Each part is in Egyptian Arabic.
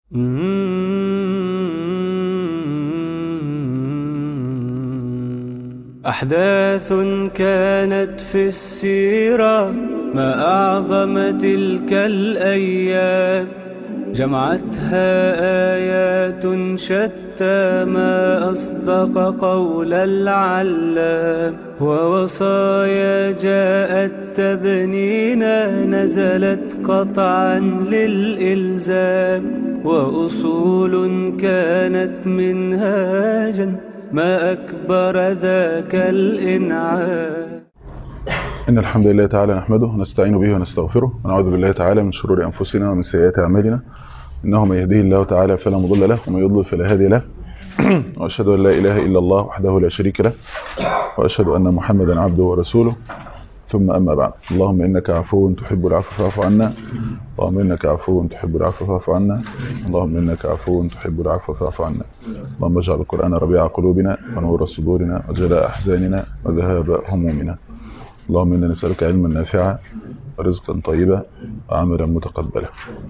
أحداث كانت في السيرة ما أعظم تلك الأيام جمعتها آيات شتى ما أصدق قول العلام ووصايا جاءت تبنينا نزلت قطعا للإلزام وأصول كانت منهاجا ما أكبر ذاك الإنعام إن الحمد لله تعالى نحمده ونستعين به ونستغفره ونعوذ بالله تعالى من شرور أنفسنا ومن سيئات أعمالنا إنه من يهديه الله تعالى فلا مضل له ومن يضلل فلا هادي له وأشهد أن لا إله إلا الله وحده لا شريك له وأشهد أن محمدا عبده ورسوله ثم أما بعد اللهم إنك عفو تحب العفو فاعف عنا اللهم إنك عفو تحب العفو فاعف عنا اللهم إنك عفو تحب العفو فاعف عنا اللهم اجعل القرآن ربيع قلوبنا ونور صدورنا وجلاء أحزاننا وذهاب همومنا اللهم إنا نسألك علما نافعا ورزقا طيبا وعملا متقبلا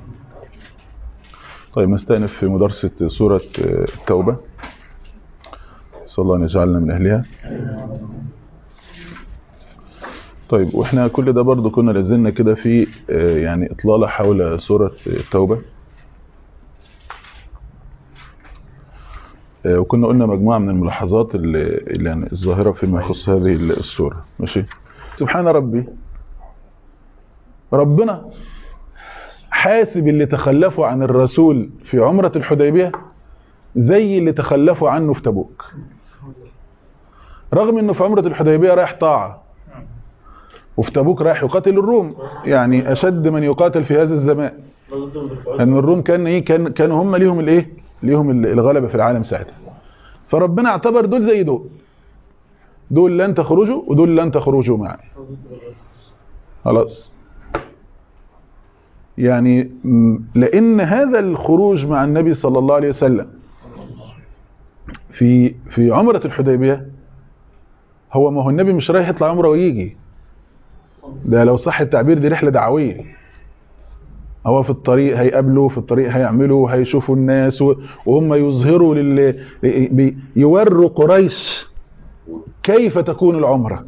طيب نستأنف في مدرسة سورة التوبة صلى الله أن يجعلنا من أهلها طيب واحنا كل ده برضو كنا لازلنا كده في يعني اطلالة حول سورة التوبة وكنا قلنا مجموعة من الملاحظات اللي, اللي يعني الظاهرة فيما يخص هذه السورة ماشي سبحان ربي ربنا حاسب اللي تخلفوا عن الرسول في عمرة الحديبية زي اللي تخلفوا عنه في تبوك رغم انه في عمرة الحديبية رايح طاعة وفي تبوك رايح يقاتل الروم يعني اشد من يقاتل في هذا الزمان ان الروم كان ايه كان كانوا هم ليهم الايه ليهم الغلبة في العالم ساعتها فربنا اعتبر دول زي دول دول لن تخرجوا ودول لن تخرجوا معي خلاص يعني لان هذا الخروج مع النبي صلى الله عليه وسلم في في عمرة الحديبية هو ما هو النبي مش رايح يطلع عمره ويجي ده لو صح التعبير دي رحلة دعوية هو في الطريق هيقابلوا في الطريق هيعملوا هيشوفوا الناس وهم يظهروا لل يوروا قريش كيف تكون العمرة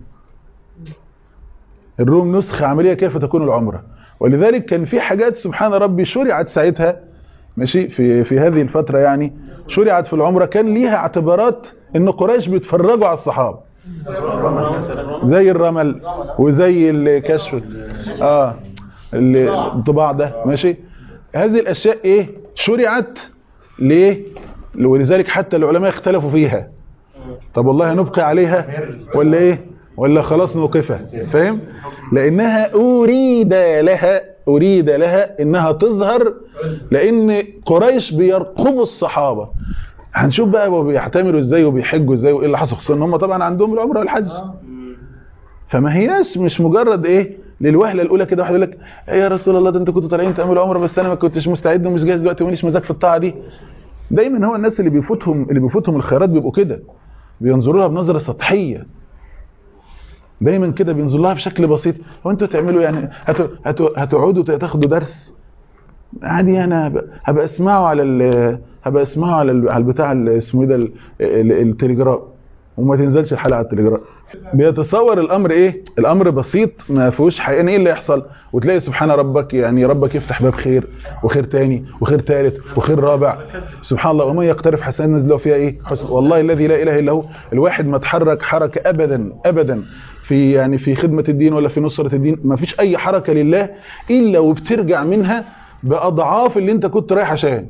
الروم نسخة عملية كيف تكون العمرة ولذلك كان في حاجات سبحان ربي شرعت ساعتها ماشي في في هذه الفترة يعني شرعت في العمرة كان ليها اعتبارات ان قريش بيتفرجوا على الصحابة زي الرمل وزي الكشف اه الطباع ده ماشي هذه الاشياء ايه شرعت ليه ولذلك حتى العلماء اختلفوا فيها طب والله نبقي عليها ولا ايه ولا خلاص نوقفها فاهم لانها اريد لها اريد لها انها تظهر لان قريش بيرقبوا الصحابه هنشوف بقى هو بيعتمروا ازاي وبيحجوا ازاي وايه اللي حصل خصوصا ان هم طبعا عندهم العمره والحج فما هياش مش مجرد ايه للوهله الاولى كده واحد يقول لك ايه يا رسول الله ده انتوا كنتوا طالعين تعملوا عمره بس انا ما كنتش مستعد ومش جاهز دلوقتي وماليش مزاج في الطاعه دي دايما هو الناس اللي بيفوتهم اللي بيفوتهم الخيرات بيبقوا كده بينظروا لها بنظره سطحيه دايما كده بينظروا لها بشكل بسيط هو انتوا تعملوا يعني هتو هتو هتقعدوا تاخدوا درس عادي انا هبقى اسمعه على ال هبقى اسمعه على على البتاع اسمه ايه ده التليجرام وما تنزلش الحلقه على التليجرام بيتصور الامر ايه الامر بسيط ما فيهوش حقيقه ايه اللي يحصل وتلاقي سبحان ربك يعني ربك يفتح باب خير وخير تاني وخير ثالث وخير رابع سبحان الله ومن يقترف حسنات نزل فيها ايه حسن والله الذي لا اله الا هو الواحد ما اتحرك حركه ابدا ابدا في يعني في خدمه الدين ولا في نصره الدين ما فيش اي حركه لله الا وبترجع منها باضعاف اللي انت كنت رايح عشان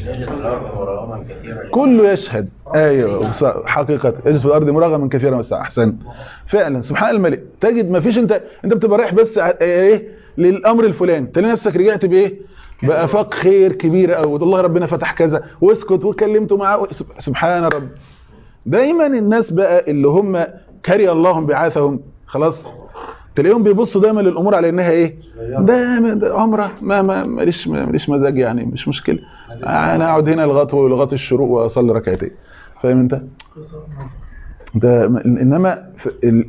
كله يشهد ايوه حقيقه يجلس في الارض مراغما كثيرا بس احسن فعلا سبحان الملك تجد ما فيش انت انت بتبقى رايح بس ايه للامر الفلاني تلاقي نفسك رجعت بايه بافاق خير كبيره قوي والله ربنا فتح كذا واسكت وكلمته معاه سبحان رب دايما الناس بقى اللي هم كري الله بعاثهم خلاص تلاقيهم بيبصوا دايما للامور على انها ايه ده عمره ما ما ماليش ماليش مزاج يعني مش مشكله انا اقعد هنا لغايه لغايه الشروق واصلي ركعتين فاهم انت ده انما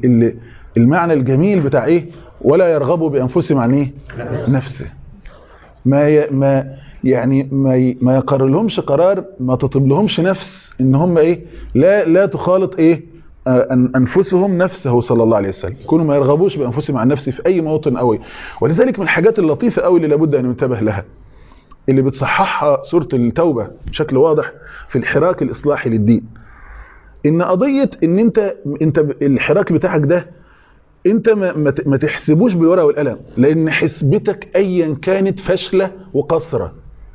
المعنى الجميل بتاع ايه ولا يرغبوا بانفسهم عن ايه نفسه ما ي... ما يعني ما ي... ما يقرر لهمش قرار ما تطلب لهمش نفس ان هم ايه لا لا تخالط ايه آه، أن- انفسهم نفسه صلى الله عليه وسلم يكونوا ما يرغبوش بانفسهم عن نفسه في اي موطن قوي ولذلك من الحاجات اللطيفه قوي اللي لابد ان ينتبه لها اللي بتصححها سوره التوبه بشكل واضح في الحراك الاصلاحي للدين ان قضيه ان انت انت ب- الحراك بتاعك ده انت ما, ما ت- ما تحسبوش بالورقه والقلم لان حسبتك ايا كانت فاشله وقصره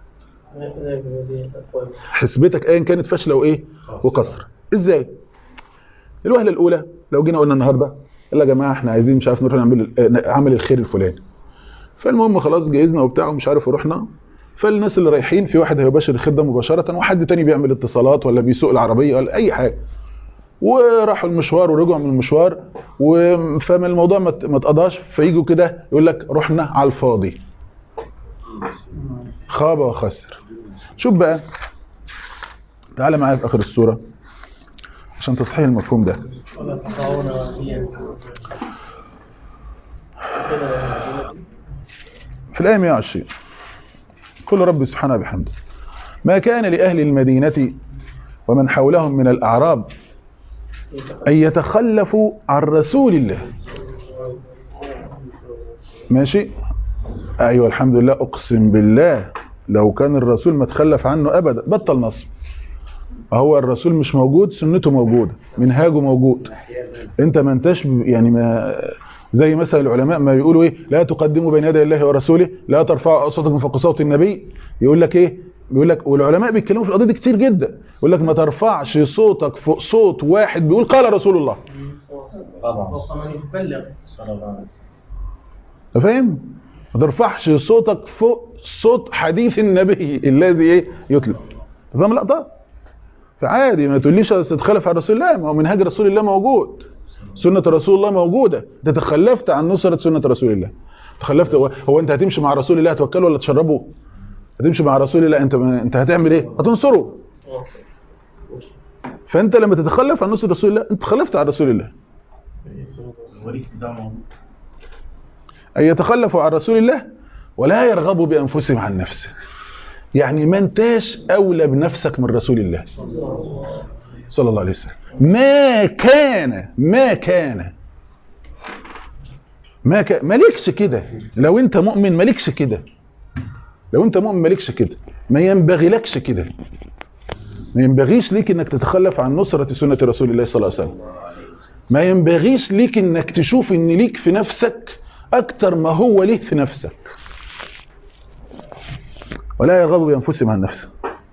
حسبتك ايا كانت فاشله وايه وقصر ازاي الوهله الاولى لو جينا قلنا النهارده يلا يا جماعه احنا عايزين مش عارف نروح نعمل آه، عمل الخير الفلاني فالمهم خلاص جهزنا وبتاع ومش عارف ورحنا فالناس اللي رايحين في واحد هيباشر الخير ده مباشره وحد تاني بيعمل اتصالات ولا بيسوق العربيه ولا اي حاجه وراحوا المشوار ورجعوا من المشوار و- فما الموضوع ما ت- ما اتقضاش فيجوا كده يقول لك رحنا على الفاضي خاب وخسر شوف بقى تعالى معايا في اخر السوره عشان تصحيح المفهوم ده ولا تقرؤون وفيا في الآية 120 قل رب سبحانه بحمده ما كان لأهل المدينة ومن حولهم من الأعراب أن يتخلفوا عن رسول الله ماشي أيوة الحمد لله أقسم بالله لو كان الرسول ما تخلف عنه أبدا بطل نصب هو الرسول مش موجود سنته موجودة منهاجه موجود انت ما انتش ب- يعني ما زي مثلا العلماء ما يقولوا ايه لا تقدموا بين يدي الله ورسوله لا ترفعوا اصواتكم فوق صوت النبي يقول لك ايه بيقول لك والعلماء بيتكلموا في القضيه دي كتير جدا يقول لك ما ترفعش صوتك فوق صوت واحد بيقول قال رسول الله فوق من يبلغ صلى الله عليه وسلم أنت فاهم ما ترفعش صوتك فوق صوت حديث النبي الذي ايه يتلو أنت فاهم اللقطه فعادي ما تقوليش تتخلف عن رسول الله ما هو منهاج رسول الله موجود سنة رسول الله موجودة انت تخلفت عن نصرة سنة رسول الله تخلفت هو, هو انت هتمشي مع رسول الله هتوكله ولا تشربه هتمشي مع رسول الله انت ما انت هتعمل ايه هتنصره فانت لما تتخلف عن نصرة رسول الله انت تخلفت عن رسول الله أن يتخلفوا عن رسول الله ولا يرغبوا بأنفسهم عن نفسه يعني ما انتاش أولى بنفسك من رسول الله صلى الله عليه وسلم ما كان ما كان ما كان مالكش كده لو انت مؤمن مالكش كده لو انت مؤمن مالكش كده ما ينبغي لكش كده ما ينبغيش ليك انك تتخلف عن نصرة سنة رسول الله صلى الله عليه وسلم ما ينبغيش ليك انك تشوف ان ليك في نفسك اكتر ما هو ليه في نفسك ولا يرغب بانفسهم عن نفسه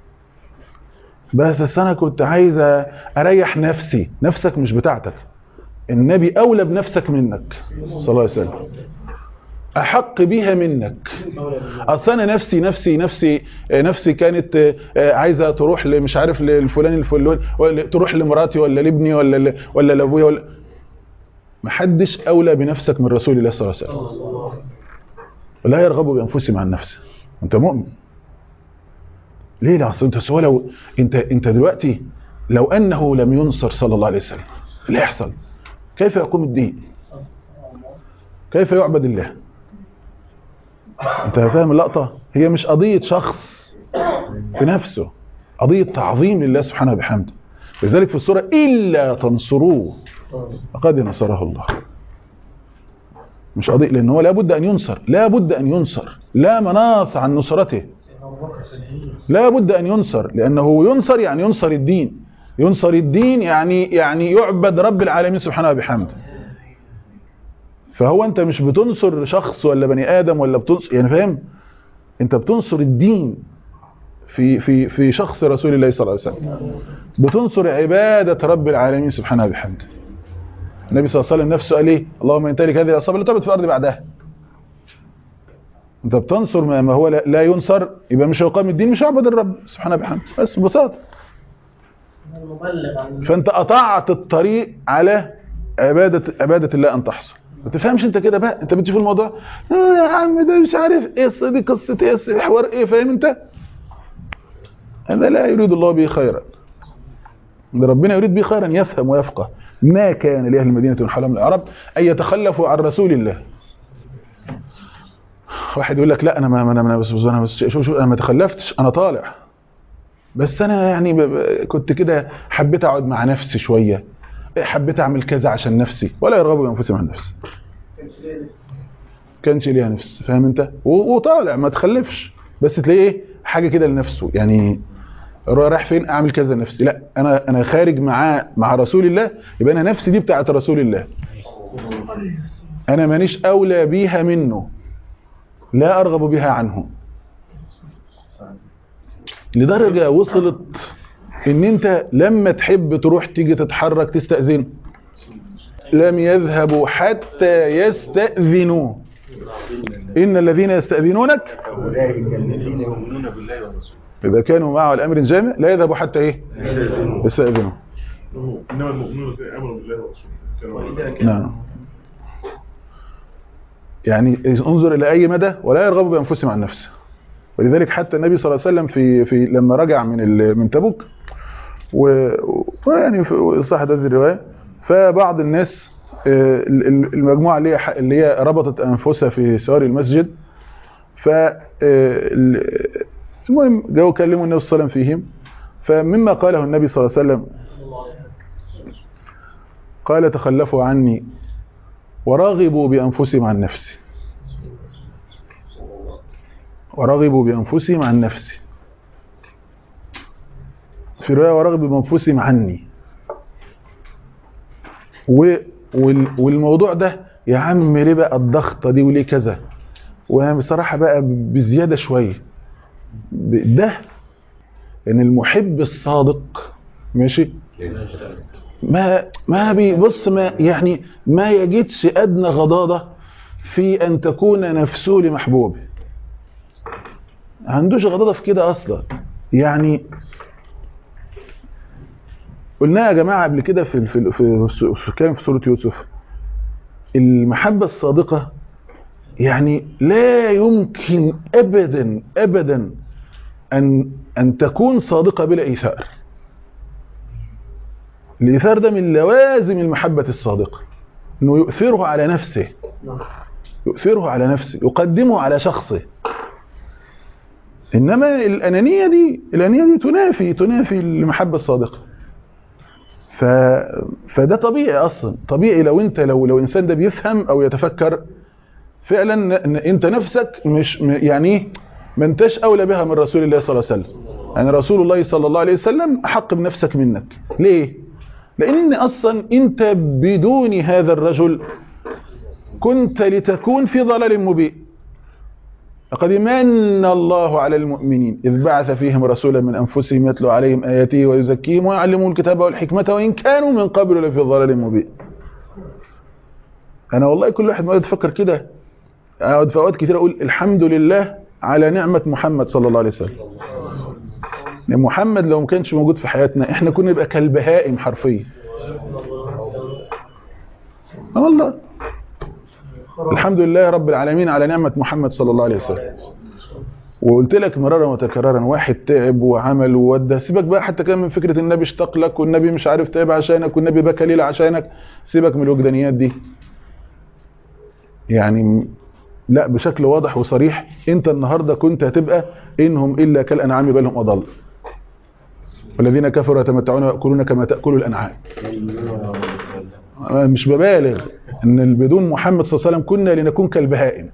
بس أصل انا كنت عايز اريح نفسي نفسك مش بتاعتك النبي اولى بنفسك منك صلى الله عليه وسلم احق بيها منك اصل انا نفسي نفسي نفسي نفسي كانت عايزه تروح مش عارف للفلان الفلان ولا تروح لمراتي ولا لابني ولا ل- ولا لابويا ولا محدش اولى بنفسك من رسول الله صلى الله عليه وسلم ولا يرغب بانفسهم عن نفسه انت مؤمن ليه لا اصل انت سؤال لو انت انت دلوقتي لو انه لم ينصر صلى الله عليه وسلم إيه اللي يحصل كيف يقوم الدين كيف يعبد الله انت فاهم اللقطه هي مش قضيه شخص في نفسه قضيه تعظيم لله سبحانه وبحمده لذلك في السوره الا تنصروه فقد نصره الله مش قضيه لان هو لابد ان ينصر لابد ان ينصر لا مناص عن نصرته لا بد أن ينصر لأنه ينصر يعني ينصر الدين ينصر الدين يعني يعني يعبد رب العالمين سبحانه وبحمده فهو أنت مش بتنصر شخص ولا بني آدم ولا بتنصر يعني فاهم أنت بتنصر الدين في في في شخص رسول الله صلى الله عليه وسلم بتنصر عبادة رب العالمين سبحانه وبحمده النبي صلى الله عليه وسلم نفسه قال ايه اللهم ان تلك هذه الاصابه اللي تبت في الارض بعدها انت بتنصر ما ما هو لا لا ينصر يبقى مش هيقام الدين مش هيعبد الرب سبحانه وبحمده بس ببساطه المبلغ عن فانت قطعت الطريق على عباده عباده الله ان تحصل ما تفهمش انت كده بقى انت بتشوف الموضوع آه يا عم ده مش عارف ايه القصة دي قصه ايه الحوار ايه فاهم انت هذا لا يريد الله به خيرا ان ربنا يريد به خيرا يفهم ويفقه ما كان لاهل المدينه من حولهم العرب ان يتخلفوا عن رسول الله واحد يقول لك لا انا ما انا انا بس بس- انا بس شوف شوف انا ما تخلفتش انا طالع بس انا يعني ب- ب- كنت كده حبيت اقعد مع نفسي شويه حبيت اعمل كذا عشان نفسي ولا يرغبوا بانفسهم عن نفسي كانش ليها نفس فاهم انت و- وطالع ما تخلفش بس تلاقيه ايه حاجه كده لنفسه يعني رايح فين اعمل كذا لنفسي لا انا انا خارج مع مع رسول الله يبقى انا نفسي دي بتاعت رسول الله انا مانيش اولى بيها منه لا ارغب بها عنه لدرجه وصلت ان انت لما تحب تروح تيجي تتحرك تستأذن لم يذهبوا حتى يستأذنوا إن الذين يستأذنونك أولئك الذين يؤمنون بالله ورسوله إذا كانوا معه الأمر جامع لا يذهبوا حتى إيه يستأذنون يستأذنوا انما المؤمنون الذين امنوا بالله ورسوله كانوا وإذا كان نعم يعني انظر إلى أي مدى ولا يرغب بأنفسهم عن نفسه ولذلك حتى النبي صلى الله عليه وسلم في في لما رجع من ال- من تبوك و- ويعني في- صحت هذه الروايه فبعض الناس آه، ال- ال- المجموعه اللي هي ح- اللي هي ربطت انفسها في سواري المسجد ف آه، ال- المهم جاوا كلموا النبي صلى الله عليه وسلم فيهم فمما قاله النبي صلى الله عليه وسلم قال تخلفوا عني ورغبوا بانفسهم عن نفسي ورغبوا بانفسهم عن نفسي في روايه ورغبوا بانفسهم عني و وال- والموضوع ده يا عم ليه بقى الضغطه دي وليه كذا وانا بصراحه بقى بزياده شويه ب- ده ان المحب الصادق ماشي ما ما بيبص ما يعني ما يجدش ادنى غضاضه في ان تكون نفسه لمحبوبه ما عندوش غضاضه في كده اصلا يعني قلناها يا جماعه قبل كده في في في, في كان في سوره يوسف المحبه الصادقه يعني لا يمكن ابدا ابدا ان ان تكون صادقه بلا ايثار الايثار ده من لوازم المحبه الصادقه انه يؤثره على نفسه يؤثره على نفسه يقدمه على شخصه انما الانانيه دي الانانيه دي تنافي تنافي المحبه الصادقه ف... فده طبيعي اصلا طبيعي لو انت لو لو الانسان ده بيفهم او يتفكر فعلا ان انت نفسك مش م- يعني ايه ما انتش اولى بها من رسول الله صلى الله عليه وسلم يعني رسول الله صلى الله عليه وسلم احق بنفسك منك ليه لان اصلا انت بدون هذا الرجل كنت لتكون في ضلال مبين لقد من الله على المؤمنين إذ بعث فيهم رسولا من أنفسهم يتلو عليهم آياته ويزكيهم ويعلمهم الكتاب والحكمة وإن كانوا من قبل لفي ضلال مبين أنا والله كل واحد ما يتفكر كده أقعد في أوقات كتير أقول الحمد لله على نعمة محمد صلى الله عليه وسلم يعني محمد لو ما كانش موجود في حياتنا احنا كنا نبقى كالبهائم حرفيا آه والله الحمد لله رب العالمين على نعمة محمد صلى الله عليه وسلم وقلت لك مرارا وتكرارا واحد تعب وعمل وودى سيبك بقى حتى كان من فكرة النبي اشتاق لك والنبي مش عارف تعب عشانك والنبي بكى ليلة عشانك سيبك من الوجدانيات دي يعني لا بشكل واضح وصريح انت النهاردة كنت هتبقى انهم الا كالانعام بل هم اضل والذين كفروا يتمتعون ويأكلون كما تأكل الانعام مش ببالغ ان بدون محمد صلى الله عليه وسلم كنا لنكون كالبهائم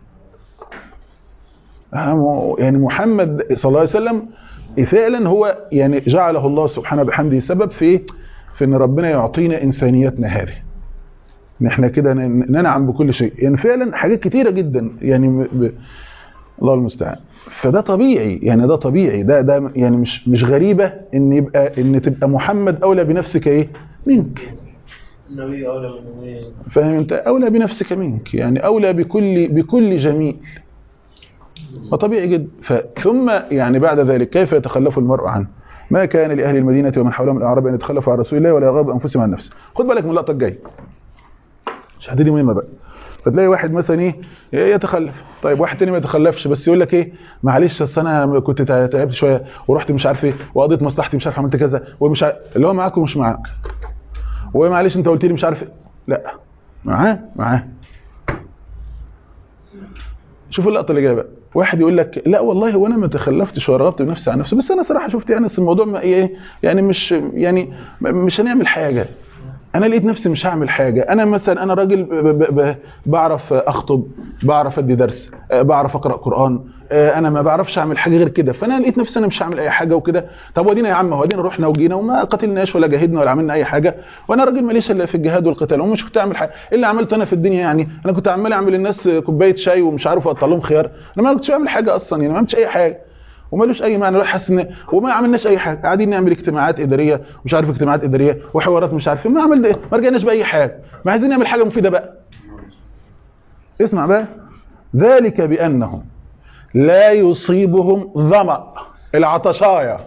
يعني محمد صلى الله عليه وسلم فعلا هو يعني جعله الله سبحانه بحمده سبب في في ان ربنا يعطينا انسانيتنا هذه ان احنا كده ننعم بكل شيء يعني فعلا حاجات كتيره جدا يعني ب... الله المستعان فده طبيعي يعني ده طبيعي ده ده يعني مش مش غريبه ان يبقى ان تبقى محمد اولى بنفسك ايه منك النبي أولى من النبي فاهم انت اولى بنفسك منك يعني اولى بكل بكل جميل فطبيعي جدا ثم يعني بعد ذلك كيف يتخلف المرء عنه ما كان لاهل المدينه ومن حولهم من الاعراب ان يتخلفوا عن رسول الله ولا يرغبوا انفسهم عن نفسه خد بالك من اللقطه الجايه مش دي مهمه بقى فتلاقي واحد مثلا ايه يتخلف طيب واحد تاني ما يتخلفش بس يقول لك ايه معلش اصل انا كنت تعبت شويه ورحت مش عارف ايه وقضيت مصلحتي مش عارف عملت كذا ومش عارف اللي هو معاك ومش معاك ومعلش انت قلت لي مش عارف إيه. لا معاه معاه شوفوا اللقطه اللي جايه بقى واحد يقول لك لا والله هو انا ما تخلفتش ورغبت بنفسي عن نفسي بس انا صراحه شفت يعني أصل الموضوع ما ايه يعني مش يعني مش هنعمل حاجه انا لقيت نفسي مش هعمل حاجه انا مثلا انا راجل ب- ب- ب- بعرف اخطب بعرف ادي درس آه، بعرف اقرا قران آه، انا ما بعرفش اعمل حاجه غير كده فانا لقيت نفسي انا مش هعمل اي حاجه وكده طب ودينا يا عم هو ادينا رحنا وجينا وما قتلناش ولا جاهدنا ولا عملنا اي حاجه وانا راجل ماليش الا في الجهاد والقتال ومش كنت اعمل حاجه إيه اللي عملته انا في الدنيا يعني انا كنت عمال اعمل للناس كوبايه شاي ومش عارف اقطع لهم خيار انا ما كنتش بعمل حاجه اصلا يعني ما عملتش اي حاجه ومالوش اي معنى الواحد حاسس ان وما عملناش اي حاجه قاعدين نعمل اجتماعات اداريه مش عارف اجتماعات اداريه وحوارات مش عارف إيه. ما عملنا ايه ما رجعناش باي حاجه ما عايزين نعمل حاجه مفيده بقى اسمع بقى ذلك بانهم لا يصيبهم ظما العطشايه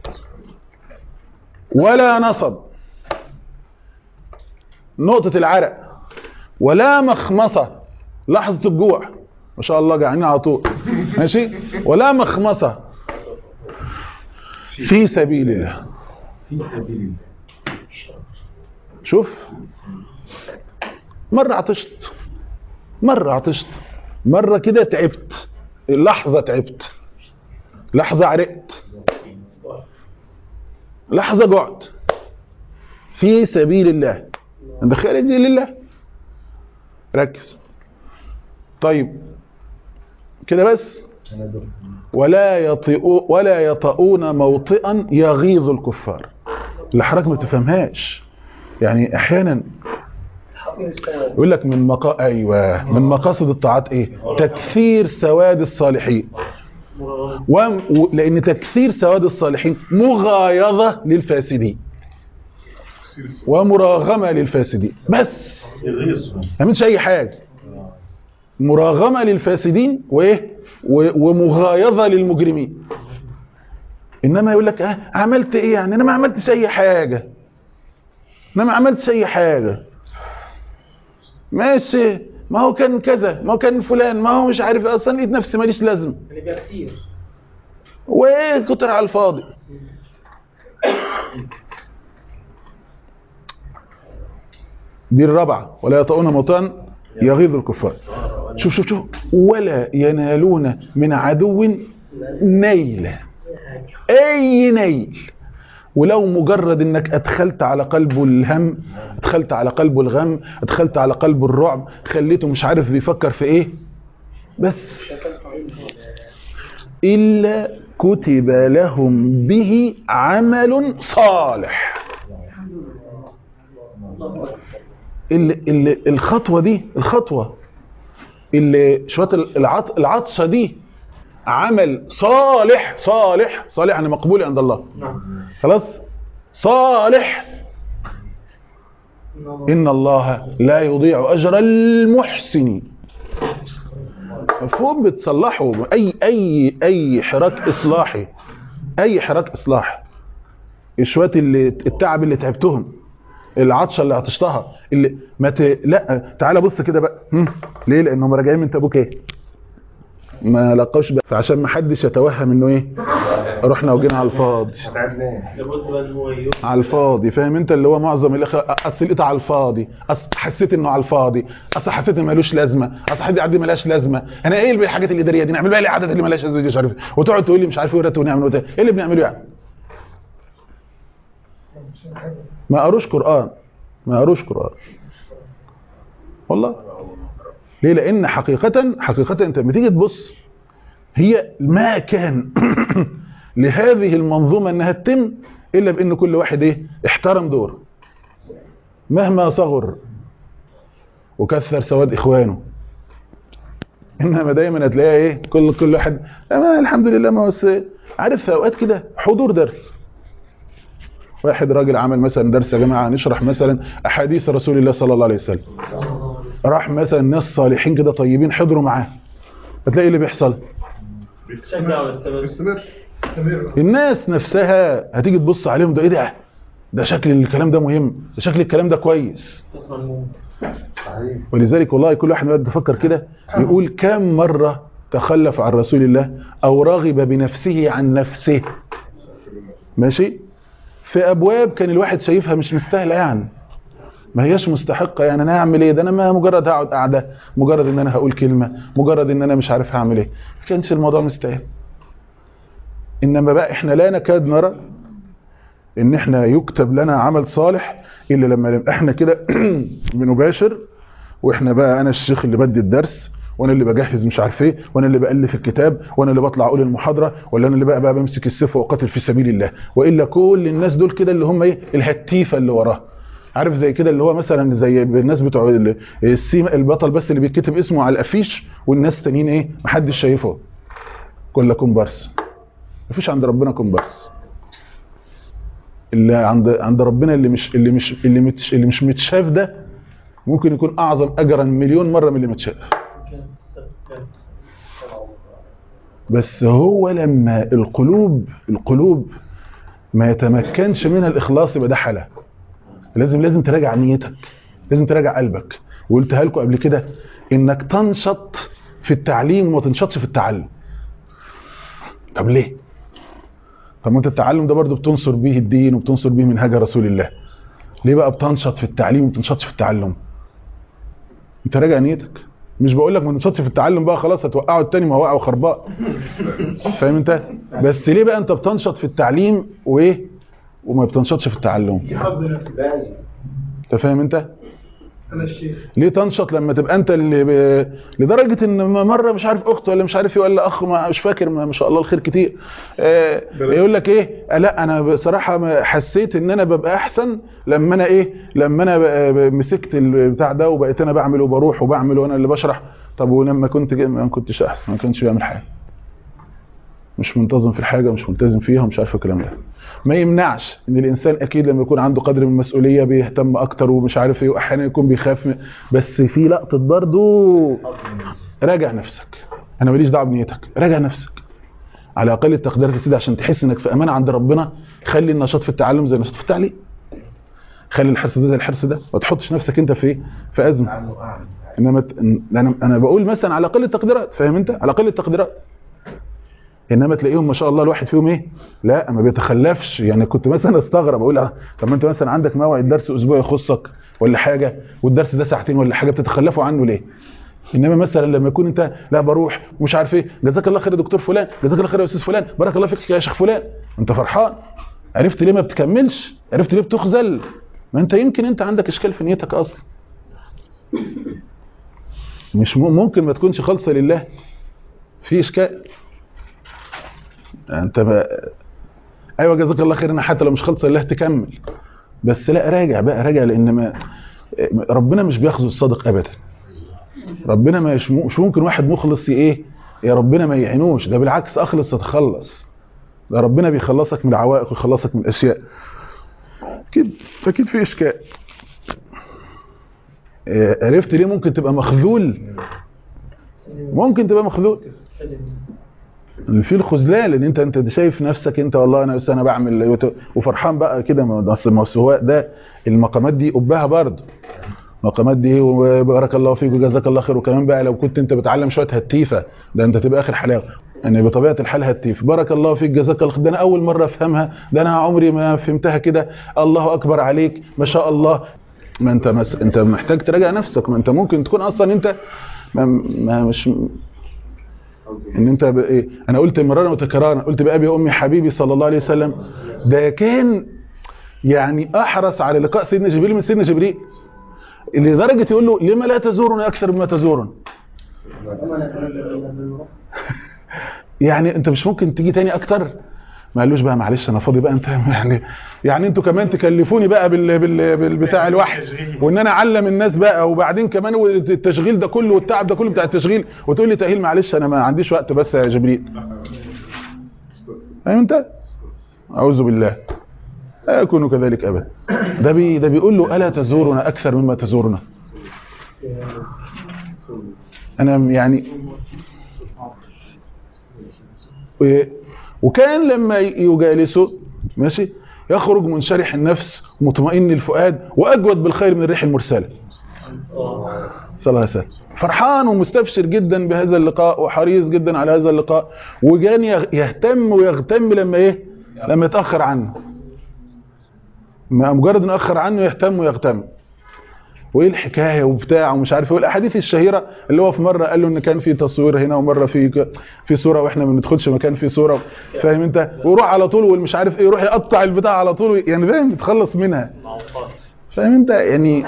ولا نصب نقطه العرق ولا مخمصه لحظه الجوع ما شاء الله جعانين على طول ماشي ولا مخمصه في سبيل الله في سبيل الله شوف مرة عطشت مرة عطشت مرة كده تعبت لحظة تعبت لحظة عرقت لحظة جعت في سبيل الله انت خارج دي لله ركز طيب كده بس ولا يطئو ولا يطؤون موطئا يغيظ الكفار اللي حضرتك ما بتفهمهاش يعني احيانا يقول لك من مقا... ايوه من مقاصد الطاعات ايه تكثير سواد الصالحين و... و... لان تكثير سواد الصالحين مغايظه للفاسدين كثير السؤال ومراغمه للفاسدين بس الغيظ ما عملتش اي حاجه مراغمه للفاسدين وايه و- ومغايظه للمجرمين انما يقول لك اه عملت ايه يعني انا ما عملتش اي حاجه انا ما عملتش اي حاجه ماشي ما هو كان كذا ما هو كان فلان ما هو مش عارف اصلا لقيت نفسي ماليش لازمه اللي بقى كتير وايه كتر على الفاضي دي الرابعه ولا يطؤون موطئا يغيظ الكفار شوف شوف شوف ولا ينالون من عدو نيلا اي نيل ولو مجرد انك ادخلت على قلبه الهم ادخلت على قلبه الغم ادخلت على قلبه الرعب خليته مش عارف بيفكر في ايه بس إلا كتب لهم به عمل صالح اللي اللي الخطوة دي الخطوة اللي شوية العط العطشة دي عمل صالح صالح صالح يعني مقبول عند الله خلاص صالح إن الله لا يضيع أجر المحسنين مفهوم بتصلحوا اي اي اي حراك اصلاحي اي حراك اصلاحي شويه اللي التعب اللي تعبتهم العطشه اللي عطشتها اللي ما ت... لا تعالى بص كده بقى هم؟ ليه لانهم راجعين من تبوك ايه ما لقوش بقى فعشان ما حدش يتوهم انه ايه رحنا وجينا على الفاضي لابد ان هو يوم على الفاضي فاهم انت اللي هو معظم الاخ اصل لقيت على الفاضي اصل حسيت انه على الفاضي اصل حسيت انه ملوش لازمه اصل حد عندي ملهاش لازمه انا ايه اللي الحاجات الاداريه دي نعمل بقى ليه العدد اللي ملهاش لازمه دي مش عارف إيه. وتقعد تقول لي مش عارف ايه ورتب ونعمل وت- ايه اللي بنعمله يعني ما قروش قران ما قروش قران والله ليه لان حقيقه حقيقه انت لما تيجي تبص هي ما كان لهذه المنظومة انها تتم الا بان كل واحد ايه احترم دوره مهما صغر وكثر سواد اخوانه انما دايما هتلاقيها ايه كل كل واحد ما الحمد لله ما هو بس عارف في اوقات كده حضور درس واحد راجل عمل مثلا درس يا جماعه نشرح مثلا احاديث رسول الله صلى الله عليه وسلم راح مثلا ناس صالحين كده طيبين حضروا معاه هتلاقي اللي بيحصل شجع واستمر استمر استمر الناس نفسها هتيجي تبص عليهم ده ايه ده ده شكل الكلام ده مهم ده شكل الكلام ده كويس تسمع المهم ولذلك والله كل واحد يقعد يفكر كده يقول كم مرة تخلف عن رسول الله او رغب بنفسه عن نفسه ماشي في ابواب كان الواحد شايفها مش مستاهله يعني ما هياش مستحقه يعني انا هعمل ايه ده انا ما مجرد هقعد قاعده مجرد ان انا هقول كلمه مجرد ان انا مش عارف هعمل ايه ما كانش الموضوع مستاهل انما بقى احنا لا نكاد نرى ان احنا يكتب لنا عمل صالح الا لما احنا كده بنباشر واحنا بقى انا الشيخ اللي بدي الدرس وانا اللي بجهز مش عارف ايه وانا اللي بالف الكتاب وانا اللي بطلع اقول المحاضره ولا انا اللي بقى, بقى بمسك السيف واقاتل في سبيل الله والا كل الناس دول كده اللي هم ايه الهتيفه اللي وراه عارف زي كده اللي هو مثلا زي الناس بتوع ال- السيما البطل بس اللي بيتكتب اسمه على الافيش والناس تانيين ايه محدش شايفه كل كومبارس مفيش عند ربنا كومبارس اللي عند عند ربنا اللي مش اللي مش اللي مش اللي مش متشاف ده ممكن يكون اعظم اجرا مليون مره من اللي متشاف بس هو لما القلوب القلوب ما يتمكنش منها الاخلاص يبقى ده حلا لازم لازم تراجع نيتك لازم تراجع قلبك وقلتها لكم قبل كده انك تنشط في التعليم وما تنشطش في التعلم طب ليه طب ما انت التعلم ده برضه بتنصر بيه الدين وبتنصر بيه منهج رسول الله ليه بقى بتنشط في التعليم وما بتنشطش في التعلم انت راجع نيتك مش بقول لك ما تنشطش في التعلم بقى خلاص هتوقعه التاني ما وقعه خرباء فاهم انت بس ليه بقى انت بتنشط في التعليم وايه وما بتنشطش في التعلم انت فاهم انت انا الشيخ ليه تنشط لما تبقى انت اللي ب... لدرجه ان مره مش عارف اخت ولا مش عارف ايه ولا اخ ما مش فاكر ما, ما شاء الله الخير كتير آه يقول لك ايه آه لا انا بصراحه ما حسيت ان انا ببقى احسن لما انا ايه لما انا بقى- ب- مسكت البتاع ده وبقيت انا بعمل وبروح وبعمل وانا اللي بشرح طب ولما كنت جاي ما كنتش احسن ما كنتش بعمل حاجه مش منتظم في الحاجه مش ملتزم فيها ومش عارف الكلام ده ما يمنعش ان الانسان اكيد لما يكون عنده قدر من المسؤوليه بيهتم اكتر ومش عارف ايه واحيانا يكون بيخاف من- بس في لقطه برضو راجع نفسك انا ماليش دعوه بنيتك راجع نفسك على اقل التقديرات يا سيدي عشان تحس انك في امان عند ربنا خلي النشاط في التعلم زي النشاط في التعليم خلي الحرص ده زي الحرص ده ما تحطش نفسك انت في إيه؟ في ازمه انما ت- انا انا بقول مثلا على اقل التقديرات فاهم انت على اقل التقديرات انما تلاقيهم ما شاء الله الواحد فيهم ايه لا ما بيتخلفش يعني كنت مثلا استغرب اقول اه طب ما انت مثلا عندك موعد درس اسبوعي يخصك ولا حاجه والدرس ده ساعتين ولا حاجه بتتخلفوا عنه ليه انما مثلا لما يكون انت لا بروح مش عارف ايه جزاك الله خير يا دكتور فلان جزاك الله خير يا استاذ فلان بارك الله فيك يا شيخ فلان انت فرحان عرفت ليه ما بتكملش عرفت ليه بتخذل ما انت يمكن انت عندك اشكال في نيتك اصلا مش م- ممكن ما تكونش خالصه لله في اشكال انت بقى ايوه جزاك الله خير انا حتى لو مش خالصه لله تكمل بس لا راجع بقى راجع لان ما ربنا مش بياخذ الصادق ابدا ربنا ما مش مش ممكن واحد مخلص ي- ايه يا ربنا ما يعينوش ده بالعكس اخلص تتخلص ده ربنا بيخلصك من العوائق ويخلصك من الاشياء اكيد اكيد في اشكال آه، عرفت ليه ممكن تبقى مخذول ممكن تبقى مخذول في الخذلان لان انت انت شايف نفسك انت والله انا بس انا بعمل وت- وفرحان بقى كده ما ده أصل- ما أصل هو ده المقامات دي قبها برضه المقامات دي وبارك الله فيك وجزاك الله خير وكمان بقى لو كنت انت بتعلم شويه هتيفه ده انت تبقى اخر حلاوه يعني بطبيعه الحال هتيف بارك الله فيك جزاك الله خير ده انا اول مره افهمها ده انا عمري ما فهمتها كده الله اكبر عليك ما شاء الله ما انت مس... انت محتاج تراجع نفسك ما انت ممكن تكون اصلا انت ما, ما مش ان انت ب... ايه انا قلت مرارا وتكرارا قلت بابي وامي حبيبي صلى الله عليه وسلم ده كان يعني احرص على لقاء سيدنا جبريل من سيدنا جبريل لدرجه يقول له لما لا تزورني اكثر مما تزورني يعني انت مش ممكن تيجي تاني اكتر ما قالوش بقى معلش انا فاضي بقى انت يعني يعني انتوا كمان تكلفوني بقى بال بال بالبتاع الوحي وان انا اعلم الناس بقى وبعدين كمان التشغيل ده كله والتعب ده كله بتاع التشغيل وتقول لي تاهيل معلش انا ما عنديش وقت بس يا جبريل فاهم انت اعوذ بالله لا يكون كذلك ابدا ده بي ده بيقول له الا تزورنا اكثر مما تزورنا انا يعني و- وكان لما يجالسه ماشي يخرج منشرح النفس مطمئن الفؤاد واجود بالخير من الريح المرسله صلى الله عليه وسلم فرحان ومستبشر جدا بهذا اللقاء وحريص جدا على هذا اللقاء وكان يغ- يهتم ويغتم لما ايه لما يتاخر عنه ما مجرد انه ياخر عنه يهتم ويغتم وايه الحكايه وبتاع ومش عارف ايه والاحاديث الشهيره اللي هو في مره قال له ان كان في تصوير هنا ومره في ك- في صوره واحنا ما بندخلش مكان فيه صوره فاهم انت ويروح على طول والمش عارف ايه يروح يقطع البتاع على طول يعني فاهم يتخلص منها فاهم انت يعني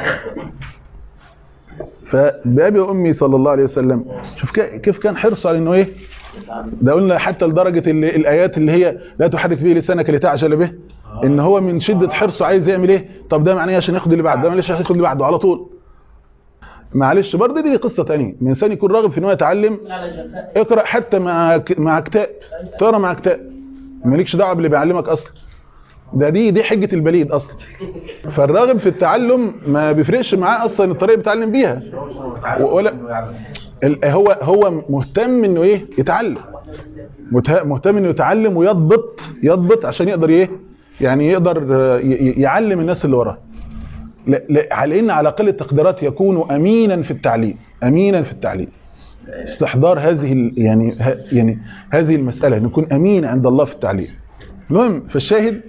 فبابي وامي صلى الله عليه وسلم شوف كا- كيف كان حرصه على انه ايه ده قلنا حتى لدرجه اللي الايات اللي هي لا تحرك به لسانك لتعجل به ان هو من شده حرصه عايز يعمل ايه طب ده معناه عشان ياخد اللي بعده ده معلش عشان ياخد اللي بعده على طول معلش برضه دي قصه ثانيه من انسان يكون راغب في ان هو يتعلم اقرا حتى مع ك- مع كتاب تقرا مع كتاب مالكش دعوه باللي بيعلمك اصلا ده دي دي حجه البليد اصلا فالراغب في التعلم ما بيفرقش معاه اصلا الطريقه اللي بيتعلم بيها ولا ال- هو هو مهتم انه ايه يتعلم مته- مهتم انه يتعلم ويضبط يضبط عشان يقدر ايه يعني يقدر آه، ي- ي- يعلم الناس اللي وراه لا- لا- على ان على اقل التقديرات يكون امينا في التعليم امينا في التعليم استحضار هذه ال- يعني ه- يعني هذه المساله ان يكون امين عند الله في التعليم المهم فالشاهد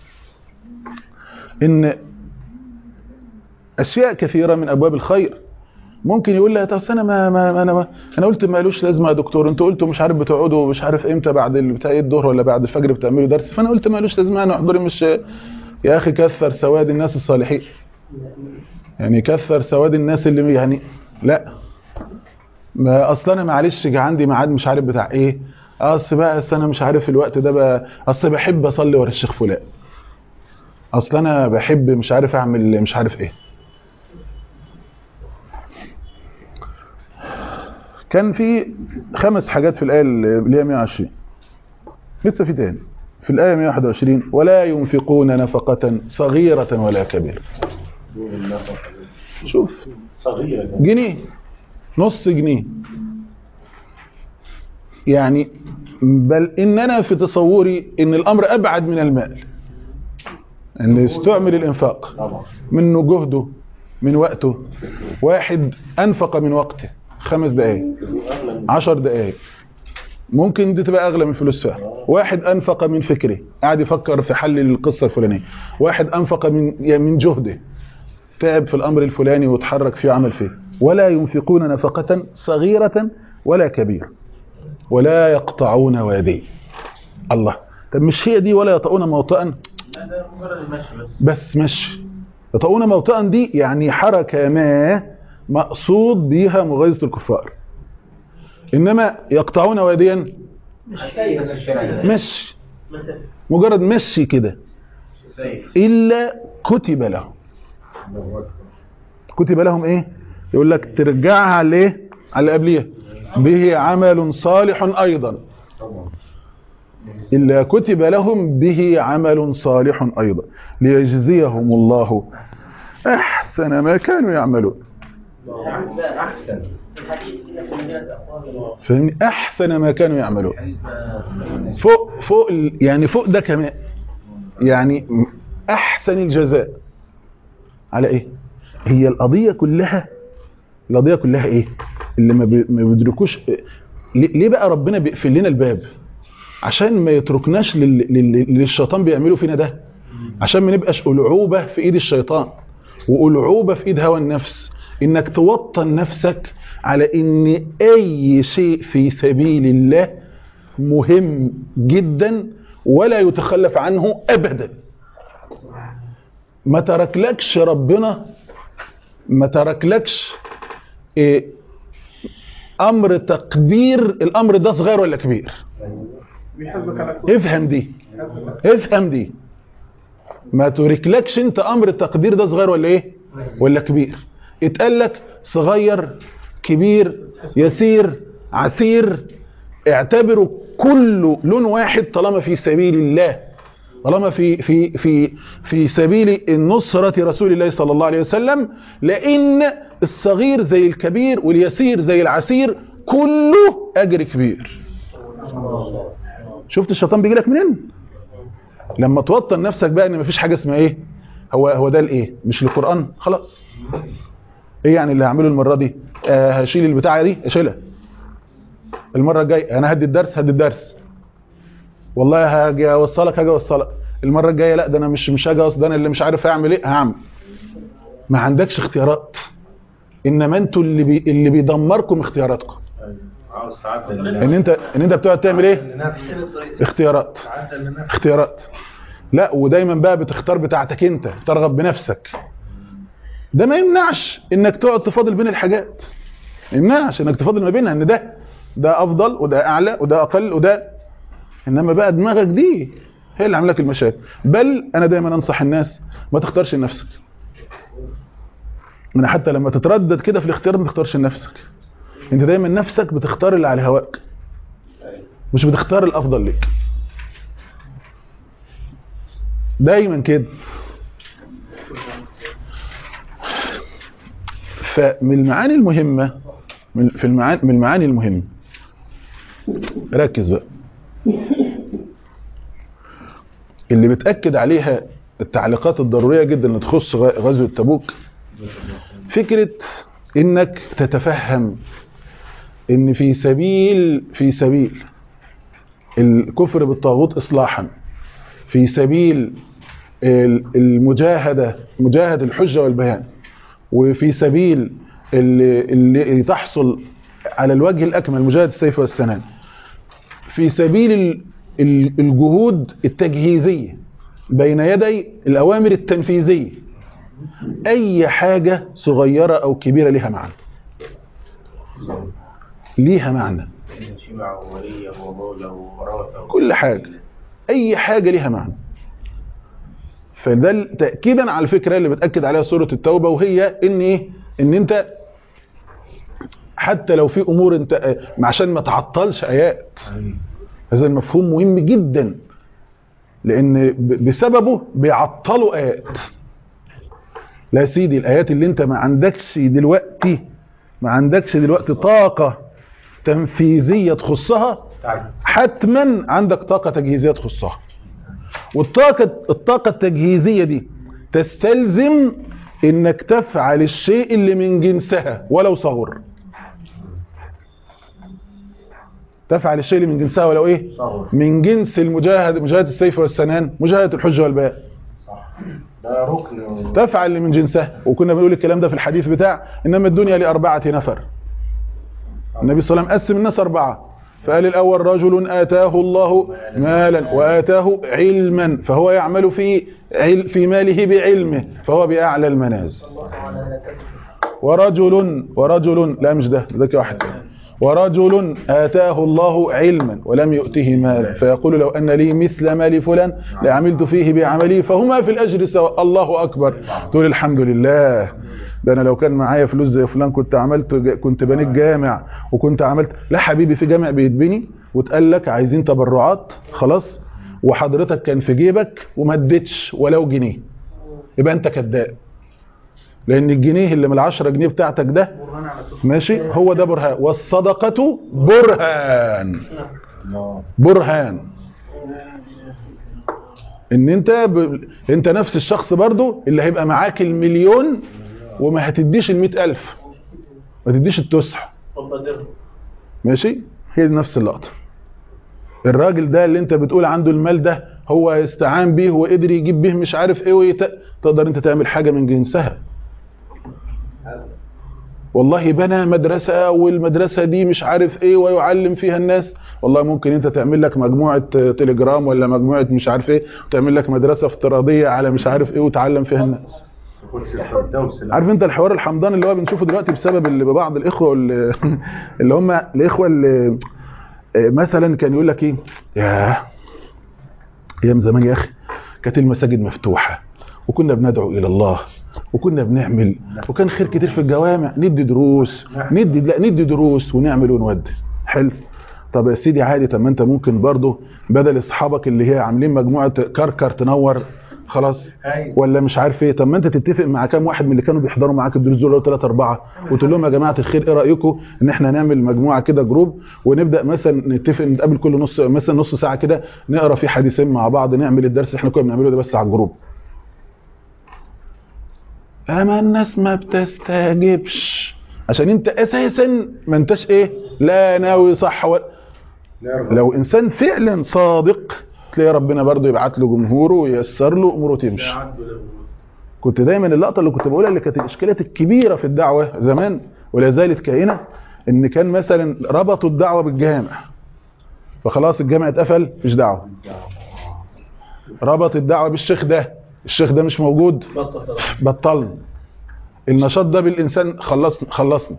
ان اشياء كثيره من ابواب الخير ممكن يقول لها طب أصل انا ما, ما ما- انا ما انا قلت مالوش لازمه يا دكتور انتوا قلتوا مش عارف بتقعدوا مش عارف امتى بعد ال- بتاع ايه الظهر ولا بعد الفجر بتعملوا درس فانا قلت مالوش لازمه انا احضري مش يا اخي كثر سواد الناس الصالحين يعني كثر سواد الناس اللي يعني لا ما اصل انا معلش جه عندي ميعاد مش عارف بتاع ايه اصل بقى اصل انا مش عارف الوقت ده بقى اصل بحب اصلي ورا الشيخ فلان اصل انا بحب مش عارف اعمل مش عارف ايه كان في خمس حاجات في الآية اللي هي 120 لسه في تاني في الآية 121 ولا ينفقون نفقة صغيرة ولا كبيرة شوف صغيرة جنيه نص جنيه يعني بل إن أنا في تصوري إن الأمر أبعد من المال أن يستعمل الإنفاق طبعا منه جهده من وقته واحد أنفق من وقته خمس دقايق عشر دقايق ممكن دي تبقى أغلى من فلوس فعلا واحد أنفق من فكره قاعد يفكر في حل القصة الفلانية واحد أنفق من يعني من جهده تعب في الأمر الفلاني وتحرك فيه عمل فيه ولا ينفقون نفقة صغيرة ولا كبيرة ولا يقطعون وادي الله طب مش هي دي ولا يطؤون موطئا هذا مجرد المشي بس بس مش يطؤون موطئا دي يعني حركة ما مقصود بيها مغايظة الكفار إنما يقطعون واديا مشي مجرد مشي كده إلا كتب لهم كتب لهم إيه يقول لك ترجعها على إيه على اللي قبليها به عمل صالح أيضا إلا كتب لهم به عمل صالح أيضا ليجزيهم الله أحسن ما كانوا يعملون أحسن فاهمني أحسن ما كانوا يعملون فوق فوق ال- يعني فوق ده كمان يعني أحسن الجزاء على إيه هي القضية كلها القضية كلها إيه اللي ما بي- ما بيدركوش ليه ليه بقى ربنا بيقفل لنا الباب عشان ما يتركناش لل- لل- للشيطان بيعملوا فينا ده عشان ما نبقاش ألعوبة في إيد الشيطان وألعوبة في إيد هوى النفس إنك توطن نفسك على إن أي شيء في سبيل الله مهم جدا ولا يتخلف عنه أبدا ما تركلكش ربنا ما تركلكش إيه أمر تقدير الأمر ده صغير ولا كبير افهم دي افهم دي ما تركلكش انت امر التقدير ده صغير ولا ايه ولا كبير اتقال لك صغير كبير يسير عسير اعتبره كله لون واحد طالما في سبيل الله طالما في في في في سبيل النصرة رسول الله صلى الله عليه وسلم لأن الصغير زي الكبير واليسير زي العسير كله أجر كبير شفت الشيطان بيجي لك منين لما توطن نفسك بقى ان مفيش حاجه اسمها ايه هو هو ده الايه مش القران خلاص ايه يعني اللي هعمله المره دي آه هشيل البتاعه دي اشيلها المره الجايه انا هدي الدرس هدي الدرس والله هاجي اوصلك هاجي اوصلك المره الجايه لا ده انا مش مش هاجي أوصل، ده انا اللي مش عارف اعمل ايه هعمل ما عندكش اختيارات انما انتوا اللي بي اللي بيدمركم اختياراتكم عاوز تعدل ان انت ان انت بتقعد تعمل ايه لنفسك اختيارات تعدل لنفسك اختيارات لا ودايما بقى بتختار بتاعتك انت ترغب بنفسك ده ما يمنعش انك تقعد تفاضل بين الحاجات ما يمنعش انك تفاضل ما بينها ان ده ده افضل وده اعلى وده اقل وده انما بقى دماغك دي هي اللي عامله لك المشاكل بل انا دايما انصح الناس ما تختارش لنفسك من حتى لما تتردد كده في الاختيار ما تختارش لنفسك انت دايما نفسك بتختار اللي على هواك مش بتختار الافضل لك دايما كده فمن المعاني المهمة من في المعاني من المعاني المهمة ركز بقى اللي بتأكد عليها التعليقات الضرورية جدا اللي تخص غ- غزوة تبوك فكرة انك تتفهم ان في سبيل في سبيل الكفر بالطاغوت اصلاحا في سبيل ال- المجاهدة مجاهدة الحجة والبيان وفي سبيل اللي, اللي تحصل على الوجه الأكمل مجاهدة السيف والسنان في سبيل ال- ال- الجهود التجهيزية بين يدي الأوامر التنفيذية أي حاجة صغيرة أو كبيرة لها معنى ليها معنى شمع ووليه ومولى ومراته كل حاجة أي حاجة ليها معنى فده تأكيدا على الفكرة اللي بتأكد عليها سورة التوبة وهي إن إيه؟ إن أنت حتى لو في أمور أنت عشان ما تعطلش آيات هذا المفهوم مهم جدا لأن ب- بسببه بيعطلوا آيات لا يا سيدي الآيات اللي أنت ما عندكش دلوقتي ما عندكش دلوقتي طاقة تنفيذية تخصها حتما عندك طاقة تجهيزية تخصها والطاقة الطاقة التجهيزية دي تستلزم انك تفعل الشيء اللي من جنسها ولو صغر تفعل الشيء اللي من جنسها ولو ايه صغر. من جنس المجاهد مجاهدة السيف والسنان مجاهدة الحجة والبيان ده ركن و- تفعل اللي من جنسها وكنا بنقول الكلام ده في الحديث بتاع انما الدنيا لأربعة نفر النبي صلى الله عليه وسلم قسم الناس أربعة فقال الأول رجل آتاه الله مالا وآتاه علما فهو يعمل في عل في ماله بعلمه فهو بأعلى المنازل ورجل ورجل لا مش ده ده كده واحد تاني. ورجل آتاه الله علما ولم يؤته مالا فيقول لو أن لي مثل مال فلان لعملت فيه بعملي فهما في الأجر سواء الله أكبر تقول الحمد لله ده أنا لو كان معايا فلوس زي فلان كنت عملت كنت بنيت جامع وكنت عملت لا حبيبي في جامع بيتبني وتقال لك عايزين تبرعات خلاص وحضرتك كان في جيبك وما اديتش ولو جنيه يبقى انت كذاب لان الجنيه اللي من العشرة جنيه بتاعتك ده ماشي هو ده برهان والصدقة برهان برهان ان انت ب... انت نفس الشخص برضو اللي هيبقى معاك المليون وما هتديش المئة الف ما تديش التسع ماشي هي دي نفس اللقطة الراجل ده اللي انت بتقول عنده المال ده هو استعان بيه وقدر يجيب بيه مش عارف ايه ويت... تقدر انت تعمل حاجة من جنسها والله بنى مدرسة والمدرسة دي مش عارف ايه ويعلم فيها الناس والله ممكن انت تعمل لك مجموعة تليجرام ولا مجموعة مش عارف ايه وتعمل لك مدرسة افتراضية على مش عارف ايه وتعلم فيها الناس كرسي الفردوس اللي- عارف انت الحوار الحمضان اللي هو بنشوفه دلوقتي بسبب اللي ببعض الاخوه اللي, اللي هم الاخوه اللي اه، مثلا كان يقول لك ايه يا ايام زمان يا اخي كانت المساجد مفتوحه وكنا بندعو الى الله وكنا بنعمل وكان خير كتير في الجوامع ندي دروس ندي لا ندي دروس ونعمل ونودي حلو طب يا سيدي عادي طب ما انت ممكن برضه بدل اصحابك اللي هي عاملين مجموعه كركر تنور خلاص أيوة. ولا مش عارف ايه طب ما انت تتفق مع كام واحد من اللي كانوا بيحضروا معاك الدروس دول ثلاثة أربعة وتقول لهم يا جماعة الخير ايه رأيكم ان احنا نعمل مجموعة كده جروب ونبدأ مثلا نتفق نتقابل كل نص مثلا نص ساعة كده نقرا في حديثين مع بعض نعمل الدرس اللي احنا كنا بنعمله ده بس على الجروب اما الناس ما بتستجبش عشان انت اساسا ما انتش ايه لا ناوي صح ولا نرجع. لو انسان فعلا صادق تلاقي ربنا برضه يبعت له جمهوره وييسر له اموره تمشي كنت دايما اللقطه اللي كنت بقولها اللي كانت الاشكالات الكبيره في الدعوه زمان ولا زالت كائنه ان كان مثلا ربطوا الدعوه بالجامع فخلاص الجامع اتقفل مفيش دعوه ربط الدعوه بالشيخ ده الشيخ ده مش موجود بطلنا النشاط ده بالانسان خلصنا خلصنا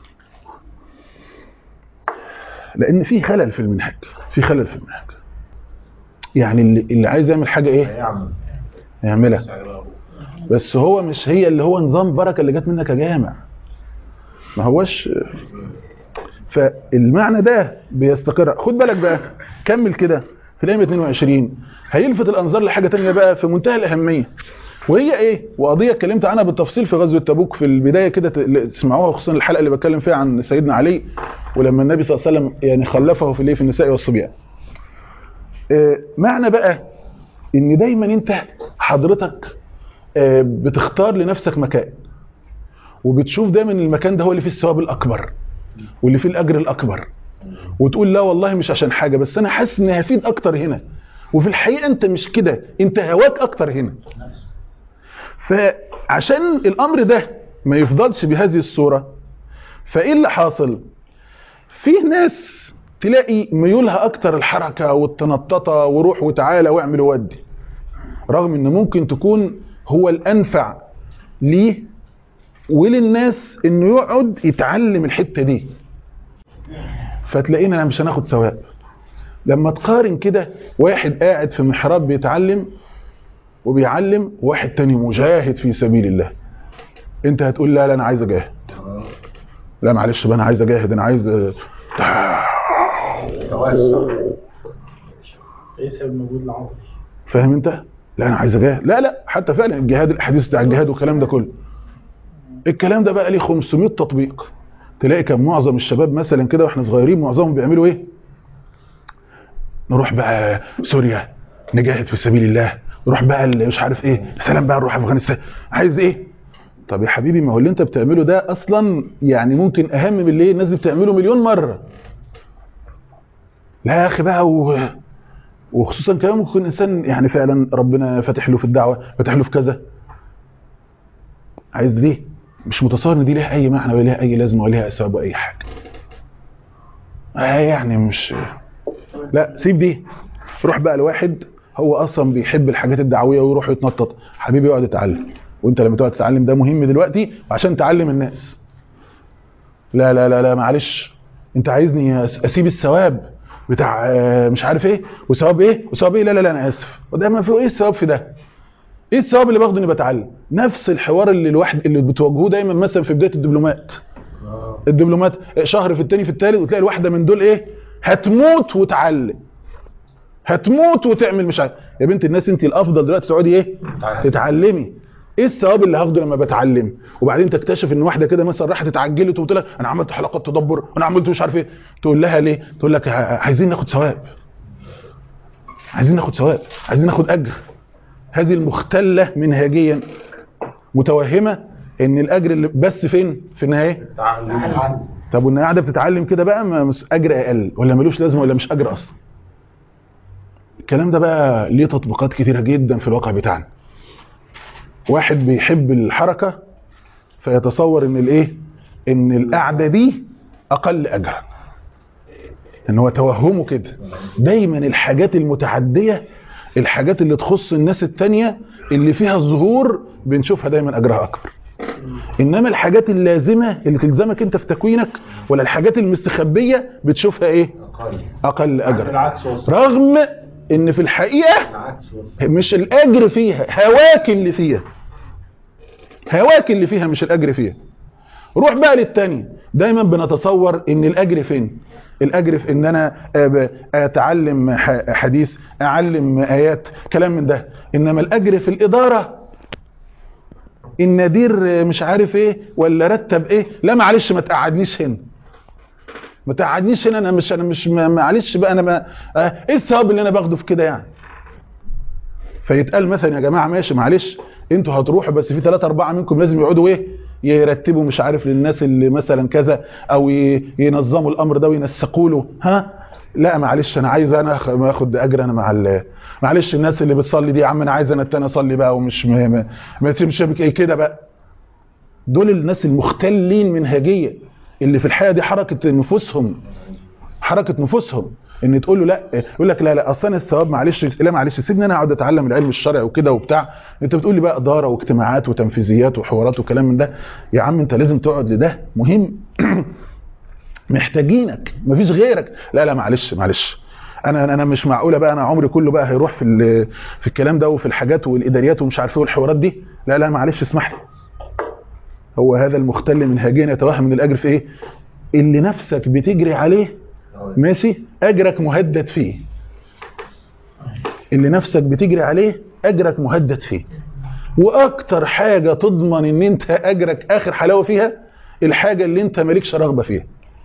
لان في خلل في المنهج في خلل في المنهج يعني اللي, اللي عايز يعمل حاجه ايه هيعمل يعملها بس هو مش هي اللي هو نظام بركه اللي جت منك يا جامع ما هوش فالمعنى ده بيستقر خد بالك بقى كمل كده في الايه 22 هيلفت الانظار لحاجه تانية بقى في منتهى الاهميه وهي ايه وقضيه اتكلمت عنها بالتفصيل في غزوه تبوك في البدايه كده ت- تسمعوها خصوصا الحلقه اللي بتكلم فيها عن سيدنا علي ولما النبي صلى الله عليه وسلم يعني خلفه في الايه في النساء والصبيان آه، معنى بقى ان دايما انت حضرتك آه، بتختار لنفسك مكان وبتشوف دايما المكان ده هو اللي فيه الثواب الاكبر واللي فيه الاجر الاكبر وتقول لا والله مش عشان حاجه بس انا حاسس اني هفيد اكتر هنا وفي الحقيقه انت مش كده انت هواك اكتر هنا فعشان الامر ده ما يفضلش بهذه الصوره فايه اللي حاصل فيه ناس تلاقي ميولها اكتر الحركه والتنططه وروح وتعالى واعمل وودي رغم ان ممكن تكون هو الانفع ليه وللناس انه يقعد يتعلم الحته دي فتلاقينا مش هناخد ثواب لما تقارن كده واحد قاعد في محراب بيتعلم وبيعلم واحد تاني مجاهد في سبيل الله انت هتقول لا لا انا عايز اجاهد لا معلش بقى انا عايز اجاهد انا عايز آه، توسع ايه سبب موجود العمر فاهم انت لا انا عايز اجاهد لا لا حتى فعلا الجهاد الحديث بتاع الجهاد والكلام ده كله الكلام ده بقى ليه 500 تطبيق تلاقي كان معظم الشباب مثلا كده واحنا صغيرين معظمهم بيعملوا ايه نروح بقى سوريا نجاهد في سبيل الله نروح بقى ال- مش عارف ايه سلام بقى نروح افغانستان عايز ايه طب يا حبيبي ما هو اللي انت بتعمله ده اصلا يعني ممكن اهم من اللي الناس دي بتعمله مليون مره لا يا اخي بقى و... وخصوصا كمان ممكن يكون انسان يعني فعلا ربنا فاتح له في الدعوه فاتح له في كذا عايز دي مش متصور ان دي ليها اي معنى ولا ليها اي لازمه ولا ليها ثواب ولا اي حاجه آه يعني مش لا سيب دي روح بقى لواحد هو اصلا بيحب الحاجات الدعويه ويروح يتنطط حبيبي اقعد اتعلم وانت لما تقعد تتعلم ده مهم دلوقتي وعشان تعلم الناس لا لا لا لا معلش انت عايزني أس- اسيب الثواب بتاع آه، مش عارف ايه وثواب ايه وثواب ايه لا لا لا انا اسف وده ما في ايه الثواب في ده ايه الثواب اللي باخده اني بتعلم نفس الحوار اللي الواحد اللي بتواجهوه دايما مثلا في بدايه الدبلومات الدبلومات شهر في التاني في التالت وتلاقي الواحده من دول ايه هتموت وتعلم هتموت وتعمل مش عارف يا بنت الناس انت الافضل دلوقتي تقعدي ايه تتعلمي ايه الثواب اللي هاخده لما بتعلم وبعدين تكتشف ان واحده كده مثلا راحت اتعجلت وتقول لك انا عملت حلقات تدبر وانا عملت مش عارف ايه تقول لها ليه تقول لك ع- عايزين ناخد ثواب عايزين ناخد ثواب عايزين ناخد اجر هذه المختله منهجيا متوهمه ان الاجر اللي بس فين في النهايه طب وان قاعده بتتعلم كده بقى ما مش اجر اقل ولا ملوش لازمه ولا مش اجر اصلا الكلام ده بقى ليه تطبيقات كتيره جدا في الواقع بتاعنا واحد بيحب الحركه فيتصور ان الايه ان القعده دي اقل اجرا ان هو توهمه كده دايما الحاجات المتعديه الحاجات اللي تخص الناس التانية اللي فيها الظهور بنشوفها دايما اجرها اكبر انما الحاجات اللازمه اللي تلزمك انت في تكوينك ولا الحاجات المستخبيه بتشوفها ايه اقل اجرا العكس وصل رغم ان في الحقيقه العكس وصل مش الاجر فيها هواك اللي فيها هواك اللي فيها مش الاجر فيها روح بقى للتاني دايما بنتصور ان الاجر فين الاجر في ان انا أب- اتعلم ح- حديث اعلم ايات كلام من ده انما الاجر في الاداره النادير مش عارف ايه ولا رتب ايه لا معلش ما تقعدنيش هنا ما تقعدنيش هنا انا مش انا مش ما- معلش بقى انا ما آه، ايه الثواب اللي انا باخده في كده يعني فيتقال مثلا يا جماعه ماشي معلش انتوا هتروحوا بس في ثلاثة أربعة منكم لازم يقعدوا ايه يرتبوا مش عارف للناس اللي مثلا كذا او ي- ينظموا الامر ده وينسقوا له ها لا معلش انا عايز انا آخ- اخد اجر انا مع ال- معلش الناس اللي بتصلي دي يا عم انا عايز انا التاني اصلي بقى ومش ما, ما, ما تمشي بك ايه كده بقى دول الناس المختلين منهجيه اللي في الحقيقه دي حركه نفوسهم حركه نفوسهم ان تقول له لا يقول لك لا لا اصل انا الثواب معلش لا معلش سيبني انا اقعد اتعلم العلم الشرعي وكده وبتاع انت بتقول لي بقى اداره واجتماعات وتنفيذيات وحوارات وكلام من ده يا عم انت لازم تقعد لده مهم محتاجينك مفيش غيرك لا لا معلش معلش انا انا مش معقوله بقى انا عمري كله بقى هيروح في ال- في الكلام ده وفي الحاجات والاداريات ومش عارف ايه والحوارات دي لا لا معلش اسمح لي هو هذا المختل منهجيا يتوهم من الاجر في ايه اللي نفسك بتجري عليه ماشي اجرك مهدد فيه اللي نفسك بتجري عليه اجرك مهدد فيه واكتر حاجه تضمن ان انت اجرك اخر حلاوه فيها الحاجه اللي انت مالكش رغبه فيها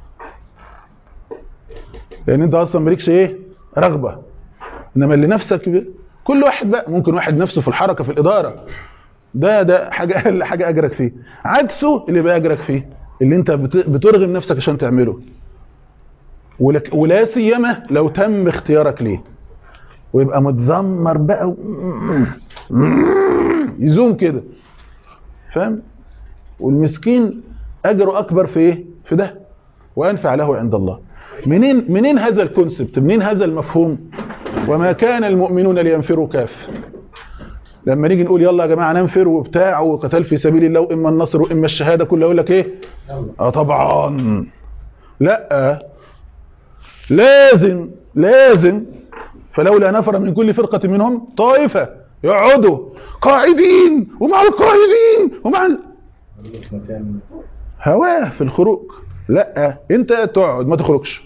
لان انت اصلا مالكش ايه رغبه انما اللي نفسك ب... كل واحد بقى ممكن واحد نفسه في الحركه في الاداره ده ده حاجه اقل حاجه اجرك فيه عكسه اللي بقى اجرك فيه اللي انت بت... بترغم نفسك عشان تعمله ولك... ولا سيما لو تم اختيارك ليه ويبقى متذمر بقى و... يزوم كده فاهم والمسكين اجره اكبر في ايه في ده وانفع له عند الله منين منين هذا الكونسبت منين هذا المفهوم وما كان المؤمنون لينفروا كاف لما نيجي نقول يلا يا جماعه ننفر وبتاع وقتال في سبيل الله واما النصر واما الشهاده كله يقول لك ايه اه طبعا لا لازم لازم فلولا نفر من كل فرقه منهم طائفه يقعدوا قاعدين ومع القاعدين ومع ال... هواه في الخروج لا انت تقعد ما تخرجش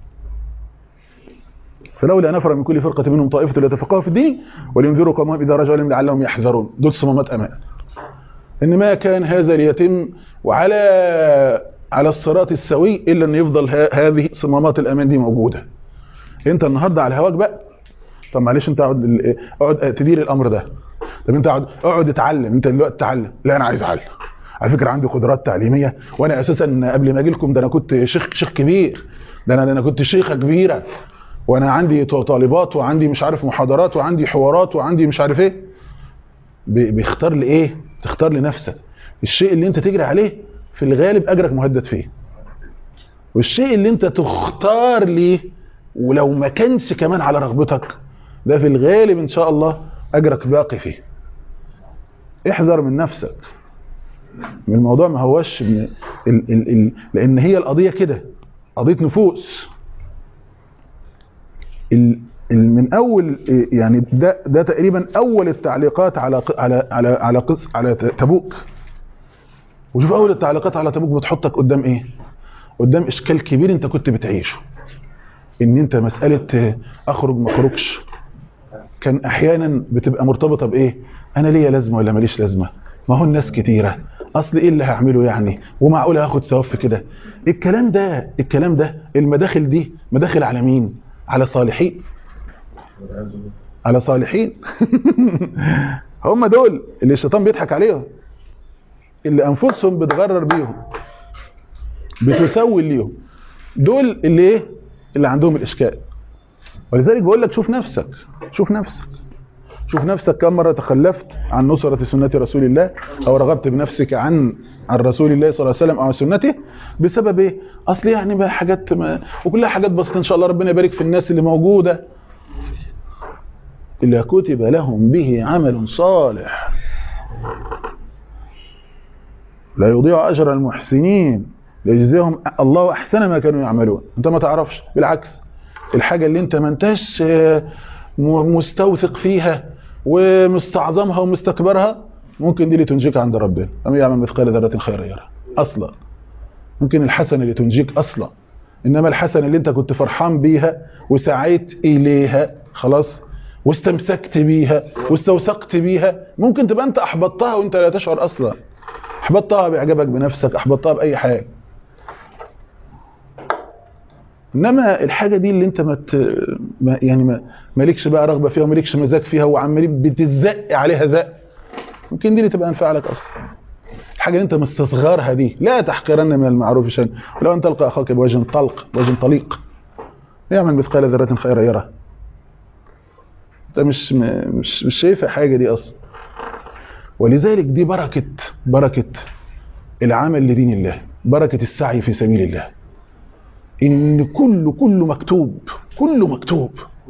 فلولا نفر من كل فرقة منهم طائفة ليتفقهوا في الدين ولينذروا قومهم إذا رجعوا لهم لعلهم يحذرون دول صمامات أمان إن ما كان هذا ليتم وعلى على الصراط السوي إلا أن يفضل ه- هذه صمامات الأمان دي موجودة أنت النهاردة على هواك بقى طب معلش أنت اقعد ال- اقعد تدير الأمر ده طب أنت اقعد اقعد اتعلم أنت دلوقتي تتعلم لا أنا عايز أتعلم على فكرة عندي قدرات تعليمية وأنا أساسا قبل ما أجي لكم ده أنا كنت شيخ شيخ كبير ده أنا ده أنا كنت شيخة كبيرة وانا عندي طالبات وعندي مش عارف محاضرات وعندي حوارات وعندي مش عارف ايه بي- بيختار لي ايه تختار لنفسك الشيء اللي انت تجري عليه في الغالب اجرك مهدد فيه والشيء اللي انت تختار ليه ولو ما كانش كمان على رغبتك ده في الغالب ان شاء الله اجرك باقي فيه احذر من نفسك من الموضوع ما هوش من ال ال ال لان هي القضيه كده قضيه نفوس ال- ال- من اول إيه يعني ده ده تقريبا اول التعليقات على ق- على على على قص على ت- تبوك وشوف اول التعليقات على تبوك بتحطك قدام ايه قدام اشكال كبير انت كنت بتعيشه ان انت مساله آه، اخرج ما اخرجش كان احيانا بتبقى مرتبطه بايه انا ليا لازمه ولا ماليش لازمه ما هو الناس كتيره اصل ايه اللي هعمله يعني ومعقول هاخد ثواب في كده الكلام ده الكلام ده المداخل دي مداخل على مين على صالحين على صالحين هم دول اللي الشيطان بيضحك عليهم اللي انفسهم بتغرر بيهم بتسول ليهم دول اللي ايه اللي عندهم الاشكال ولذلك بقول لك شوف نفسك شوف نفسك شوف نفسك كم مره تخلفت عن نصره سنه رسول الله او رغبت بنفسك عن عن رسول الله صلى الله عليه وسلم او عن سنته بسبب ايه اصل يعني ما حاجات ما وكلها حاجات بسيطه ان شاء الله ربنا يبارك في الناس اللي موجوده إلا كتب لهم به عمل صالح لا يضيع أجر المحسنين ليجزيهم الله أحسن ما كانوا يعملون أنت ما تعرفش بالعكس الحاجة اللي أنت ما انتش آه، م- مستوثق فيها ومستعظمها ومستكبرها ممكن دي اللي تنجيك عند ربنا أم يعمل مثقال ذرة خيرا يرى أصلا ممكن الحسنة اللي تنجيك أصلا إنما الحسنة اللي أنت كنت فرحان بيها وسعيت إليها خلاص واستمسكت بيها واستوثقت بيها ممكن تبقى أنت أحبطتها وأنت لا تشعر أصلا أحبطتها بإعجابك بنفسك أحبطتها بأي حاجة انما الحاجه دي اللي انت ما ت... ما يعني ما مالكش بقى رغبه فيها ومالكش مزاج فيها وعمالين بتزق عليها زق ممكن دي اللي تبقى انفع لك اصلا الحاجه اللي انت مستصغرها دي لا تحقرن من المعروف شيئا ولو ان تلقى اخاك بوجه طلق بوجه طليق يعمل مثقال ذره خيرا يره انت مش م- مش مش شايفها حاجه دي اصلا ولذلك دي بركه بركه العمل لدين الله بركه السعي في سبيل الله ان كله كله مكتوب كله مكتوب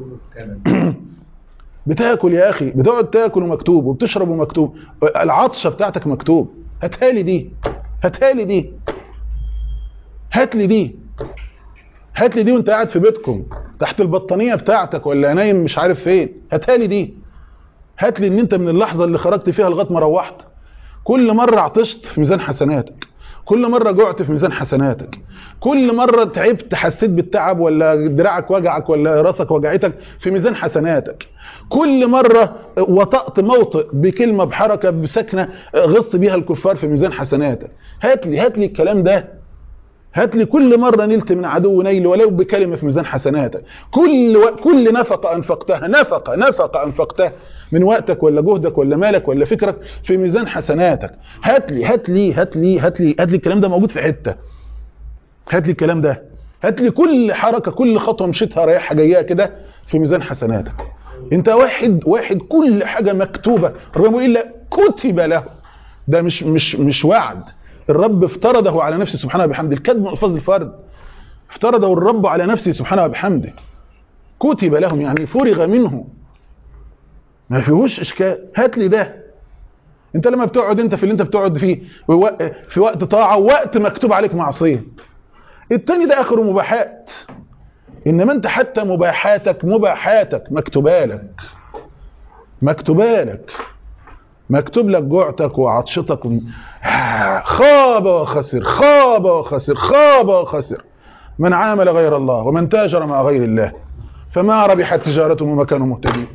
بتاكل يا اخي بتقعد تاكل ومكتوب وبتشرب ومكتوب العطشه بتاعتك مكتوب هاتها لي دي هاتها لي دي هات لي دي هات لي دي وانت قاعد في بيتكم تحت البطانيه بتاعتك ولا نايم مش عارف فين هاتها لي دي هات لي ان انت من اللحظه اللي خرجت فيها لغايه ما روحت كل مره عطشت في ميزان حسناتك كل مره جعت في ميزان حسناتك كل مره تعبت حسيت بالتعب ولا دراعك وجعك ولا راسك وجعتك في ميزان حسناتك كل مره وطأت موطئ بكلمه بحركه بسكنه غصت بيها الكفار في ميزان حسناتك هات لي هات لي الكلام ده هات لي كل مرة نلت من عدو نيل ولو بكلمة في ميزان حسناتك كل و... كل نفقة أنفقتها نفقة نفقة أنفقتها من وقتك ولا جهدك ولا مالك ولا فكرك في ميزان حسناتك هات لي هات لي هات لي هات لي هات لي الكلام ده موجود في حتة هات لي الكلام ده هات لي كل حركة كل خطوة مشيتها رايحة جاية كده في ميزان حسناتك انت واحد واحد كل حاجة مكتوبة ربنا بيقول إلا كتب له ده مش مش مش وعد الرب افترضه على نفسه سبحانه وبحمده الكتب من الفاظ الفرد افترضه الرب على نفسه سبحانه وبحمده كتب لهم يعني فرغ منه ما فيهوش اشكال هات لي ده انت لما بتقعد انت في اللي انت بتقعد فيه وو- في وقت طاعه ووقت مكتوب عليك معصيه التاني ده اخره مباحات انما انت حتى مباحاتك مباحاتك مكتوبه لك مكتوبه لك مكتوب لك جوعتك وعطشتك و... خاب وخسر خاب وخسر خاب وخسر من عامل غير الله ومن تاجر مع غير الله فما ربحت تجارته وما كانوا مهتدين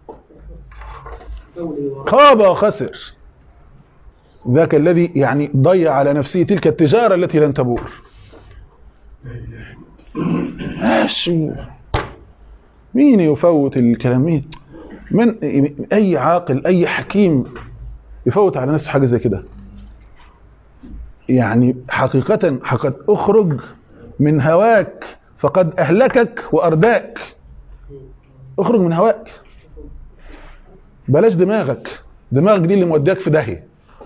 خاب وخسر ذاك الذي يعني ضيع على نفسه تلك التجارة التي لن تبور ماشي مين يفوت الكلام مين من اي عاقل اي حكيم يفوت على نفسه حاجه زي كده يعني حقيقه حقد اخرج من هواك فقد اهلكك وارداك اخرج من هواك بلاش دماغك دماغك دي اللي موديك في داهيه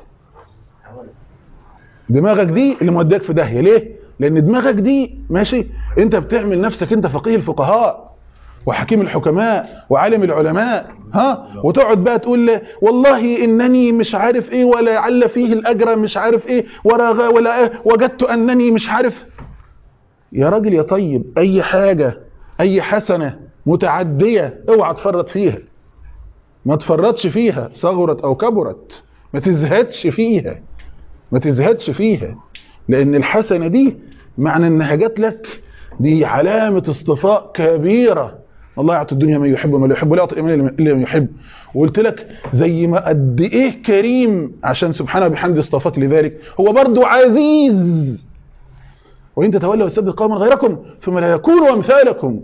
دماغك دي اللي موديك في داهيه ليه لان دماغك دي ماشي انت بتعمل نفسك انت فقيه الفقهاء وحكيم الحكماء وعالم العلماء ها وتقعد بقى تقول لي والله انني مش عارف ايه ولعل فيه الاجر مش عارف ايه ولا غ- ولا إيه وجدت انني مش عارف يا راجل يا طيب اي حاجه اي حسنه متعديه اوعى تفرط فيها ما تفرطش فيها صغرت او كبرت ما تزهدش فيها ما تزهدش فيها لان الحسنه دي معنى انها جات لك دي علامه اصطفاء كبيره الله يعطي الدنيا من يحب ومن لا يحب ولا يعطي الا من يحب وقلت لك زي ما قد ايه كريم عشان سبحانه بحمد اصطفاك لذلك هو برضو عزيز وان تتولوا يستبدل قوما غيركم ثم لا يكونوا امثالكم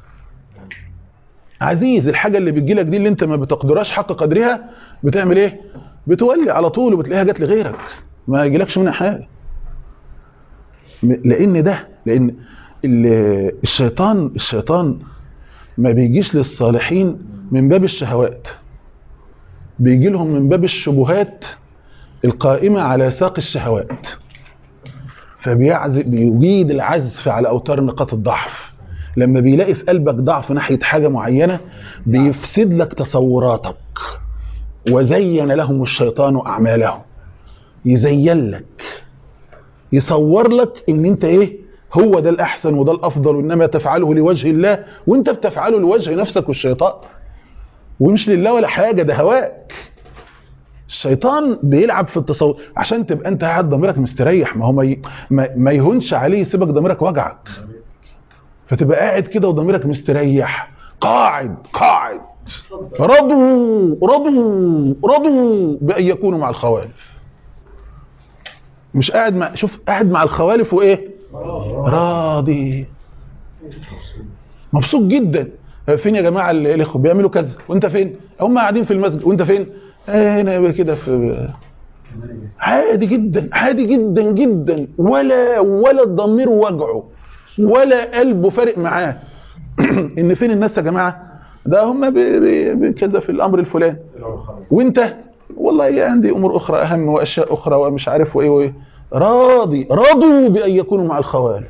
عزيز الحاجه اللي بتجيلك دي اللي انت ما بتقدرهاش حق قدرها بتعمل ايه بتولي على طول وبتلاقيها جت لغيرك ما يجيلكش منها حاجه م- لان ده لان ال- الشيطان الشيطان ما بيجيش للصالحين من باب الشهوات بيجي لهم من باب الشبهات القائمة على ساق الشهوات فبيعزف بيجيد العزف على أوتار نقاط الضعف لما بيلاقي في قلبك ضعف ناحية حاجة معينة بيفسد لك تصوراتك وزين لهم الشيطان أعمالهم يزين لك يصور لك ان انت ايه هو ده الاحسن وده الافضل وانما تفعله لوجه الله وانت بتفعله لوجه نفسك والشيطان ومش لله ولا حاجه ده هواك الشيطان بيلعب في التصور عشان تبقى انت قاعد ضميرك مستريح ما هو ما, ي... ما... ما يهونش عليه يسيبك ضميرك وجعك فتبقى قاعد كده وضميرك مستريح قاعد قاعد رضوا رضوا رضوا بأن يكونوا مع الخوالف مش قاعد مع شوف قاعد مع الخوالف وايه راضي مبسوط جدا فين يا جماعه ال- الاخوه بيعملوا كذا وانت فين هم قاعدين في المسجد وانت فين آه هنا كده في عادي جدا عادي جدا جدا ولا ولا الضمير وجعه ولا قلبه فارق معاه ان فين الناس يا جماعه ده هم ب- ب- بكذا في الامر الفلاني وانت والله عندي امور اخرى اهم واشياء اخرى ومش عارف وايه وايه راضي راضوا بان يكونوا مع الخوالف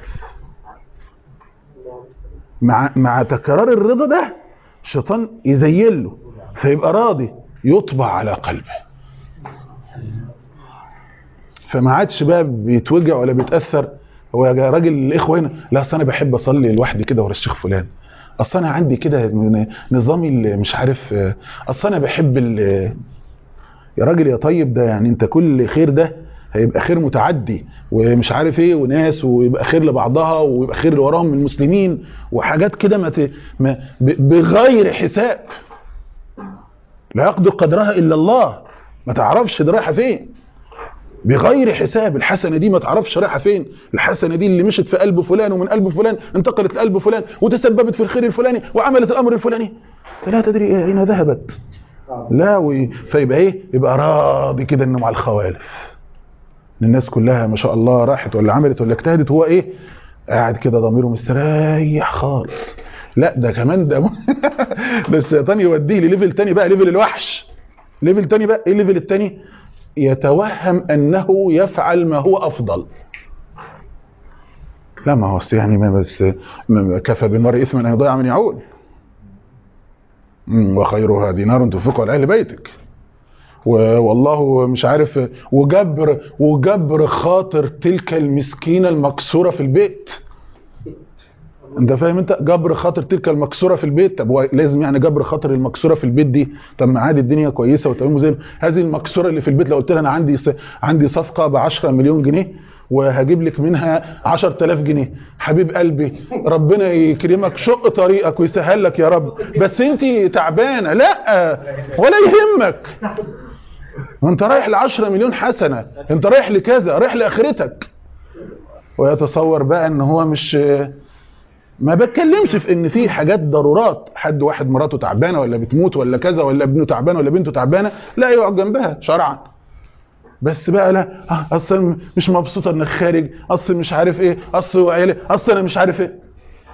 مع مع تكرار الرضا ده الشيطان يزين له فيبقى راضي يطبع على قلبه فما عادش بقى بيتوجع ولا بيتاثر هو يا راجل الاخوه هنا لا اصل انا بحب اصلي لوحدي كده ورا الشيخ فلان اصل انا عندي كده ن- نظامي اللي مش عارف آه، اصل انا بحب ال- يا راجل يا طيب ده يعني انت كل خير ده هيبقى خير متعدي ومش عارف ايه وناس ويبقى خير لبعضها ويبقى خير اللي وراهم من المسلمين وحاجات كده ما, ت... ما ب- بغير حساب لا يقدر قدرها الا الله ما تعرفش ده رايحه فين بغير حساب الحسنه دي ما تعرفش رايحه فين الحسنه دي اللي مشت في قلب فلان ومن قلب فلان انتقلت لقلب فلان وتسببت في الخير الفلاني وعملت الامر الفلاني أنت لا تدري إيه اين ذهبت لا وي... فيبقى ايه يبقى راضي كده انه مع الخوالف إن الناس كلها ما شاء الله راحت ولا عملت ولا اجتهدت هو ايه قاعد كده ضميره مستريح خالص لا ده كمان ده ده الشيطان يوديه لليفل تاني بقى ليفل الوحش ليفل تاني بقى ايه الليفل التاني يتوهم انه يفعل ما هو افضل لا ما هو أصل يعني ما بس ما كفى بالمرء اثما ان يضيع من يعول مم، وخيرها دينار تنفقه على اهل بيتك و- والله مش عارف وجبر وجبر خاطر تلك المسكينه المكسوره في البيت انت فاهم انت جبر خاطر تلك المكسوره في البيت طب هو لازم يعني جبر خاطر المكسوره في البيت دي طب ما عادي الدنيا كويسه وتمام وزي هذه المكسوره اللي في البيت لو قلت لها انا عندي س... عندي صفقه ب 10 مليون جنيه وهجيب لك منها 10000 جنيه حبيب قلبي ربنا يكرمك شق طريقك ويسهل لك يا رب بس انت تعبانه لا ولا يهمك وانت رايح ل 10 مليون حسنه انت رايح لكذا رايح لاخرتك ويتصور بقى ان هو مش ما بتكلمش في ان في حاجات ضرورات حد واحد مراته تعبانه ولا بتموت ولا كذا ولا ابنه تعبان ولا بنته تعبانه لا يقعد جنبها شرعا بس بقى لا آه، اصل مش مبسوطه انك خارج اصل مش عارف ايه اصل عيالي اصل انا مش عارف ايه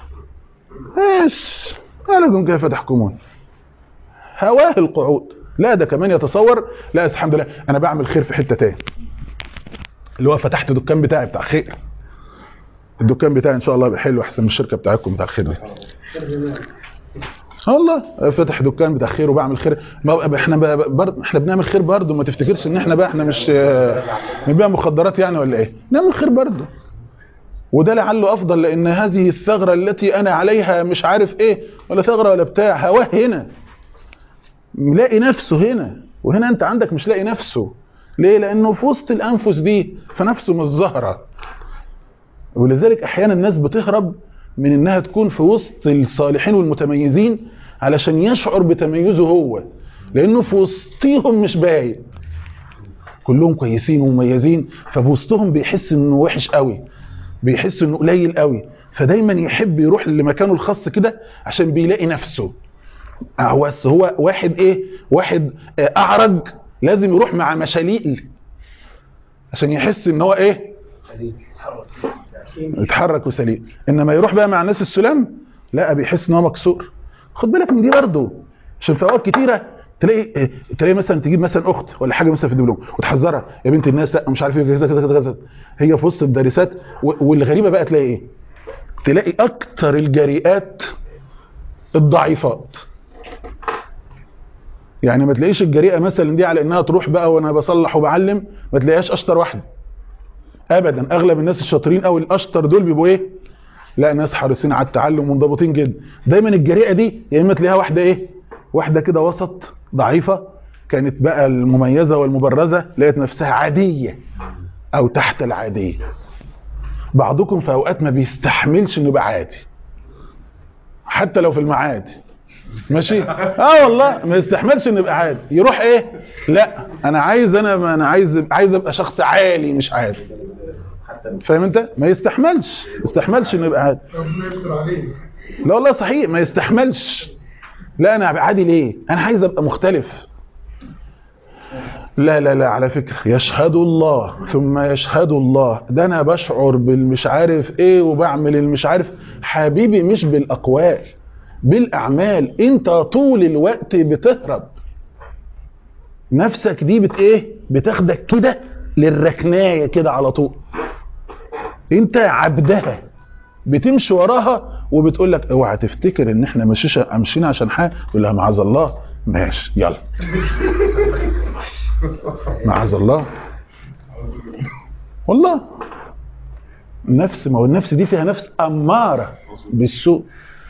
ايش لكم كيف تحكمون هواه القعود لا ده كمان يتصور لا الحمد لله انا بعمل خير في حته تاني اللي هو فتحت دكان بتاعي بتاع خير الدكان بتاعي ان شاء الله يبقى حلو احسن من الشركه بتاعتكم بتاع الخير دي آه والله فاتح دكان بتاع خير وبعمل خير ما احنا برضه احنا بنعمل خير برضه ما تفتكرش ان احنا بقى احنا مش آه، بنبيع مخدرات يعني ولا ايه نعمل خير برضه وده لعله افضل لان هذه الثغره التي انا عليها مش عارف ايه ولا ثغره ولا بتاع هواه هنا لاقي نفسه هنا وهنا انت عندك مش لاقي نفسه ليه لانه في وسط الانفس دي فنفسه مش ظاهره ولذلك احيانا الناس بتهرب من انها تكون في وسط الصالحين والمتميزين علشان يشعر بتميزه هو لانه في وسطيهم مش باين كلهم كويسين ومميزين ففي وسطهم بيحس انه وحش قوي بيحس انه قليل قوي فدايما يحب يروح لمكانه الخاص كده عشان بيلاقي نفسه هو بس هو واحد ايه واحد آه، اعرج لازم يروح مع مشاليق عشان يحس ان هو ايه يتحرك وسليم انما يروح بقى مع الناس السلام لا بيحس ان هو مكسور خد بالك من دي برضه عشان في اوقات كتيره تلاقي آه، تلاقي مثلا تجيب مثلا اخت ولا حاجه مثلا في الدبلوم وتحذرها يا بنت الناس لا مش عارف ايه كذا كذا كذا كذا هي في وسط الدارسات و- والغريبه بقى تلاقي ايه تلاقي اكتر الجريئات الضعيفات يعني ما تلاقيش الجريئه مثلا دي على انها تروح بقى وانا بصلح وبعلم ما تلاقيهاش اشطر واحده ابدا اغلب الناس الشاطرين او الاشطر دول بيبقوا ايه لا ناس حريصين على التعلم ومنضبطين جدا دايما الجريئه دي يا اما تلاقيها واحده ايه واحده كده وسط ضعيفه كانت بقى المميزه والمبرزه لقيت نفسها عاديه او تحت العاديه بعضكم في اوقات ما بيستحملش انه يبقى عادي حتى لو في المعادي ماشي اه والله ما يستحملش انه يبقى عادي يروح ايه لا انا عايز انا انا عايز عايز ابقى شخص عالي مش عادي فاهم انت ما يستحملش ما يستحملش انه يبقى عادي لا والله صحيح ما يستحملش لا انا أبقى عادي ليه انا عايز ابقى مختلف لا لا لا على فكرة يشهد الله ثم يشهد الله ده انا بشعر بالمش عارف ايه وبعمل المش عارف حبيبي مش بالاقوال بالاعمال انت طول الوقت بتهرب نفسك دي بت ايه بتاخدك كده للركنايه كده على طول انت عبدها بتمشي وراها وبتقول لك اوعى تفتكر ان احنا مشيش ماشيين عشان حاجه تقول لها معاذ الله ماشي يلا معاذ الله والله النفس ما هو النفس دي فيها نفس اماره بالسوء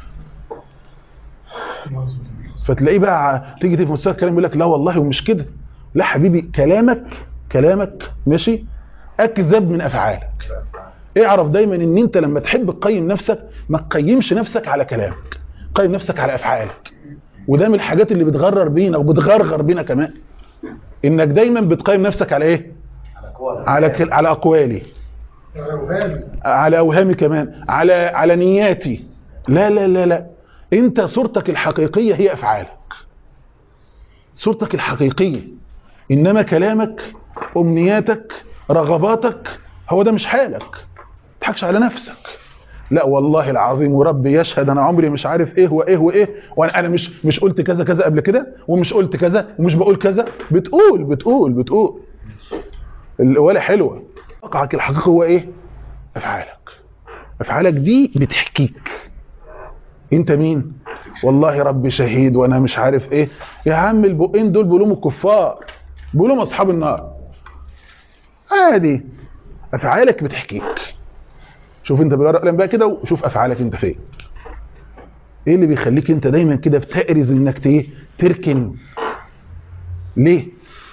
فتلاقيه بقى تيجي في مستوى الكلام يقول لك لا والله ومش كده لا حبيبي كلامك كلامك ماشي اكذب من افعالك اعرف دايما ان انت لما تحب تقيم نفسك ما تقيمش نفسك على كلامك قيم نفسك على افعالك وده من الحاجات اللي بتغرر بينا وبتغرغر بينا كمان انك دايما بتقيم نفسك على ايه على كل... على اقوالي على اوهامي كمان على على نياتي لا لا لا لا انت صورتك الحقيقيه هي افعالك صورتك الحقيقيه انما كلامك امنياتك رغباتك هو ده مش حالك ما تضحكش على نفسك لا والله العظيم وربي يشهد انا عمري مش عارف ايه وايه وايه وانا انا مش مش قلت كذا كذا قبل كده ومش قلت كذا ومش بقول كذا بتقول بتقول بتقول ولا حلوه واقعك الحقيقي هو ايه افعالك افعالك دي بتحكيك انت مين والله ربي شهيد وانا مش عارف ايه يا عم البقين دول بيقولوا الكفار بيقولوا اصحاب النار عادي افعالك بتحكيك شوف انت بالورقه والقلم بقى كده وشوف افعالك انت فين ايه اللي بيخليك انت دايما كده بتأرز انك ايه تركن ليه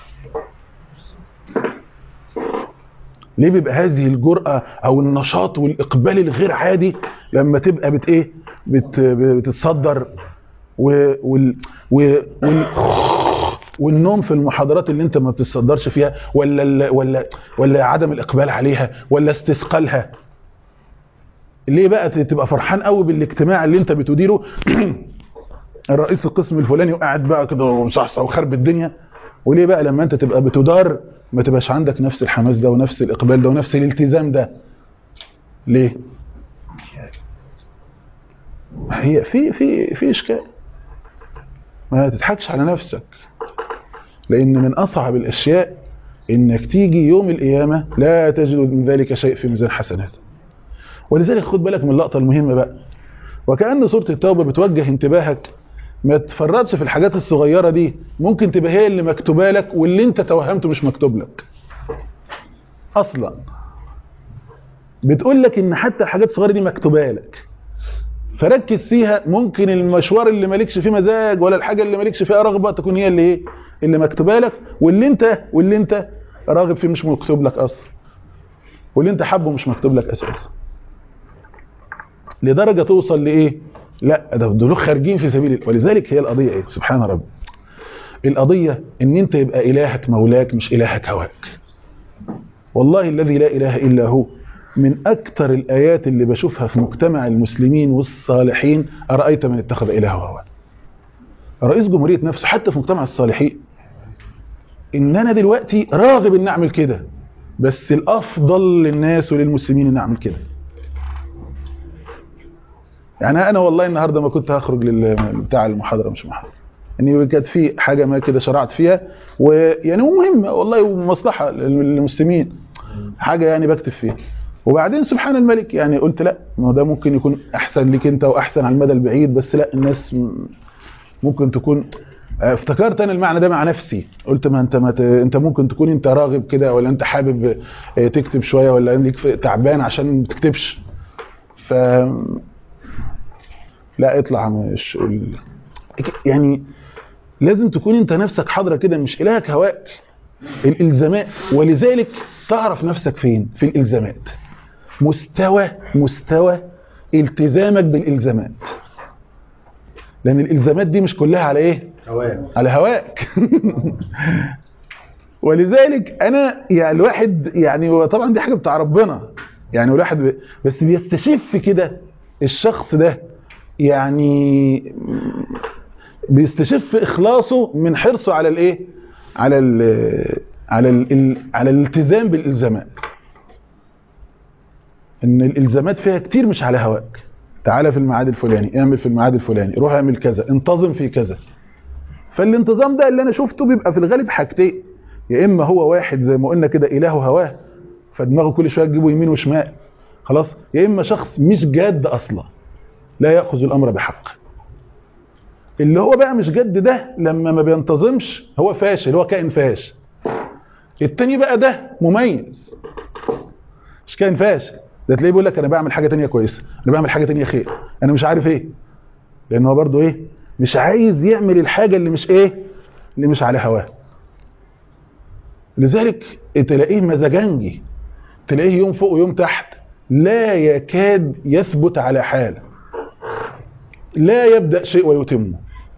ليه بيبقى هذه الجرأة او النشاط والاقبال الغير عادي لما تبقى بت ايه بت بتتصدر و وال و وال والنوم في المحاضرات اللي انت ما بتتصدرش فيها ولا ال ولا ولا عدم الاقبال عليها ولا استثقالها ليه بقى تبقى فرحان قوي بالاجتماع اللي انت بتديره الرئيس القسم الفلاني وقاعد بقى كده ومصحصح وخرب الدنيا وليه بقى لما انت تبقى بتدار ما تبقاش عندك نفس الحماس ده ونفس الاقبال ده ونفس الالتزام ده ليه هي في في في اشكال ما تضحكش على نفسك لان من اصعب الاشياء انك تيجي يوم القيامه لا تجد من ذلك شيء في ميزان حسنات ولذلك خد بالك من اللقطه المهمه بقى وكأن سورة التوبة بتوجه انتباهك ما تفرطش في الحاجات الصغيرة دي ممكن تبقى هي اللي مكتوبة لك واللي انت توهمته مش مكتوب لك اصلا بتقول لك ان حتى الحاجات الصغيرة دي مكتوبة لك فركز فيها ممكن المشوار اللي مالكش فيه مزاج ولا الحاجة اللي مالكش فيها رغبة تكون هي اللي ايه اللي مكتوبة لك واللي انت واللي انت راغب فيه مش مكتوب لك اصلا واللي انت حابه مش مكتوب لك اساسا لدرجة توصل لإيه لا ده دول خارجين في سبيل الله ولذلك هي القضية إيه سبحان ربي القضية إن أنت يبقى إلهك مولاك مش إلهك هواك والله الذي لا إله إلا هو من أكثر الآيات اللي بشوفها في مجتمع المسلمين والصالحين أرأيت من اتخذ إله هواه رئيس جمهورية نفسه حتى في مجتمع الصالحين إن أنا دلوقتي راغب إن أعمل كده بس الأفضل للناس وللمسلمين إن أعمل كده يعني انا والله النهارده ما كنت هخرج بتاع المحاضره مش محاضره يعني كانت في حاجه ما كده شرعت فيها ويعني مهمه والله ومصلحه للمسلمين حاجه يعني بكتب فيها وبعدين سبحان الملك يعني قلت لا ما ده ممكن يكون احسن لك انت واحسن على المدى البعيد بس لا الناس ممكن تكون افتكرت انا المعنى ده مع نفسي قلت ما انت ما ت... انت ممكن تكون انت راغب كده ولا انت حابب تكتب شويه ولا ليك تعبان عشان ما تكتبش ف لا اطلع مش يعني لازم تكون انت نفسك حاضره كده مش الهك هواك الالزامات ولذلك تعرف نفسك فين في الالزامات مستوى مستوى التزامك بالالزامات لان الالزامات دي مش كلها على ايه هواك على هواك ولذلك انا يعني الواحد يعني طبعا دي حاجه بتاع ربنا يعني الواحد بس بيستشف كده الشخص ده يعني بيستشف اخلاصه من حرصه على الايه على ال على ال على الالتزام بالالزامات ان الالزامات فيها كتير مش على هواك تعالى في الميعاد الفلاني اعمل في الميعاد الفلاني روح اعمل كذا انتظم في كذا فالانتظام ده اللي انا شفته بيبقى في الغالب حاجتين يا اما هو واحد زي ما قلنا كده اله هواه فدماغه كل شويه تجيبه يمين وشمال خلاص يا اما شخص مش جاد اصلا لا ياخذ الامر بحق اللي هو بقى مش جد ده لما ما بينتظمش هو فاشل هو كائن فاشل التاني بقى ده مميز مش كائن فاشل ده تلاقيه بيقول لك انا بعمل حاجه تانية كويسه انا بعمل حاجه تانية خير انا مش عارف ايه لان هو برضه ايه مش عايز يعمل الحاجه اللي مش ايه اللي مش على هواه لذلك تلاقيه مزاجنجي تلاقيه يوم فوق ويوم تحت لا يكاد يثبت على حال لا يبدأ شيء ويتمه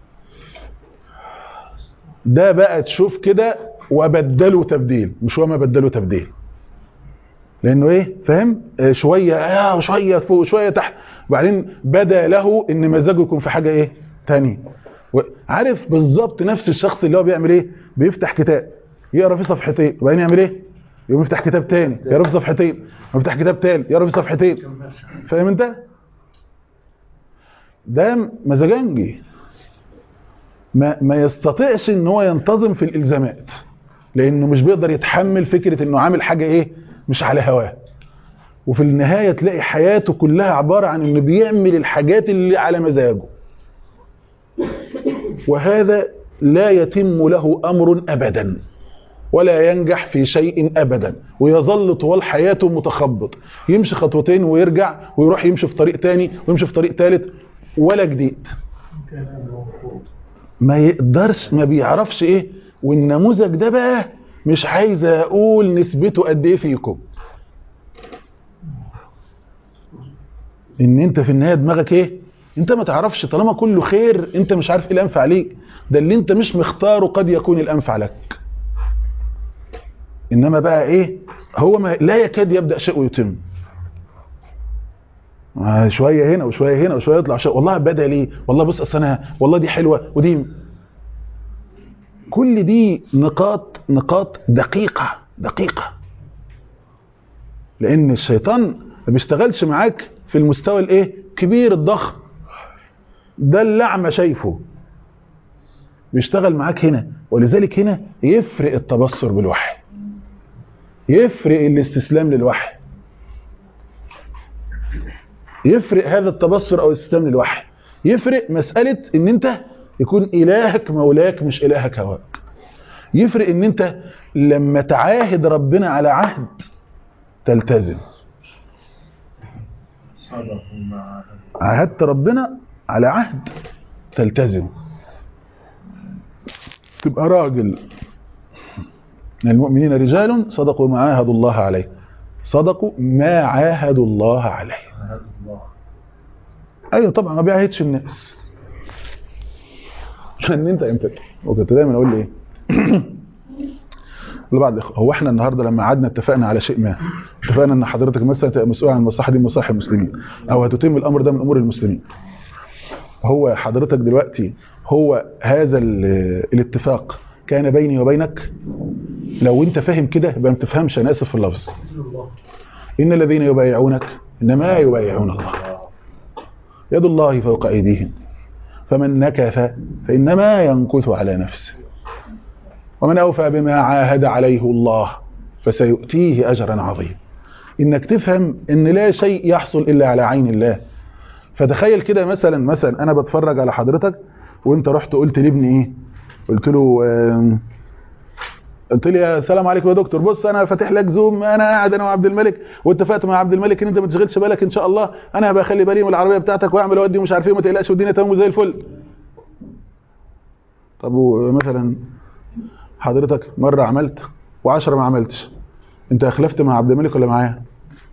ده بقى تشوف كده وبدلوا تبديل مش هو ما بدلوا تبديل لانه ايه فاهم آه شويه اه وشويه فوق وشويه تحت وبعدين بدا له ان مزاجه يكون في حاجه ايه تانية عارف بالظبط نفس الشخص اللي هو بيعمل ايه بيفتح كتاب يقرا فيه صفحتين وبعدين يعمل ايه يقوم يفتح كتاب تاني يقرا فيه صفحتين ويفتح كتاب تاني يقرا فيه صفحتين فاهم انت ده مزاجنجي ما ما يستطيعش ان هو ينتظم في الالزامات لانه مش بيقدر يتحمل فكره انه عامل حاجه ايه مش على هواه وفي النهايه تلاقي حياته كلها عباره عن انه بيعمل الحاجات اللي على مزاجه وهذا لا يتم له امر ابدا ولا ينجح في شيء ابدا ويظل طوال حياته متخبط يمشي خطوتين ويرجع ويروح يمشي في طريق تاني ويمشي في طريق ثالث ولا جديد ما يقدرش ما بيعرفش ايه والنموذج ده بقى مش عايز اقول نسبته قد ايه فيكم ان انت في النهايه دماغك ايه انت ما تعرفش طالما كله خير انت مش عارف ايه الانفع ليك ده اللي انت مش مختاره قد يكون الانفع لك انما بقى ايه هو ما لا يكاد يبدا شيء ويتم شويه هنا وشويه هنا وشويه يطلع شيء والله بدا ليه والله بص اصل انا والله دي حلوه ودي كل دي نقاط نقاط دقيقه دقيقه لان الشيطان ما بيشتغلش معاك في المستوى الايه كبير الضخم ده اللعمه شايفه بيشتغل معاك هنا ولذلك هنا يفرق التبصر بالوحي يفرق الاستسلام للوحي يفرق هذا التبصر او الاستسلام للوحي يفرق مسألة ان انت يكون الهك مولاك مش الهك هواك يفرق ان انت لما تعاهد ربنا على عهد تلتزم عاهدت ربنا على عهد تلتزم تبقى راجل من المؤمنين رجال صدقوا ما عاهدوا الله عليه صدقوا ما عاهدوا الله عليه ايوه طبعا ما بيعاهدش الناس ان انت انت وكنت دايما اقول ايه لبعض هو احنا النهارده لما قعدنا اتفقنا على شيء ما اتفقنا ان حضرتك مثلا تبقى مسؤول عن المصلحه دي مصالح المسلمين او هتتم الامر ده من امور المسلمين هو حضرتك دلوقتي هو هذا الاتفاق كان بيني وبينك لو انت فاهم كده يبقى ما تفهمش انا اسف في اللفظ ان الذين يبايعونك انما يبايعون الله يد الله فوق ايديهم فمن نكث فانما ينكث على نفسه ومن اوفى بما عاهد عليه الله فسيؤتيه اجرا عظيما انك تفهم ان لا شيء يحصل الا على عين الله فتخيل كده مثلا مثلا انا بتفرج على حضرتك وانت رحت قلت لابني ايه قلت له آه قلت لي يا سلام عليكم يا دكتور بص انا فاتح لك زوم انا قاعد انا وعبد الملك واتفقت مع عبد الملك ان انت ما تشغلش بالك ان شاء الله انا هبقى اخلي بالي من العربيه بتاعتك واعمل اودي ومش عارف ايه وما تقلقش والدنيا تمام وزي الفل طب مثلا حضرتك مره عملت و10 ما عملتش انت اخلفت مع عبد الملك ولا معايا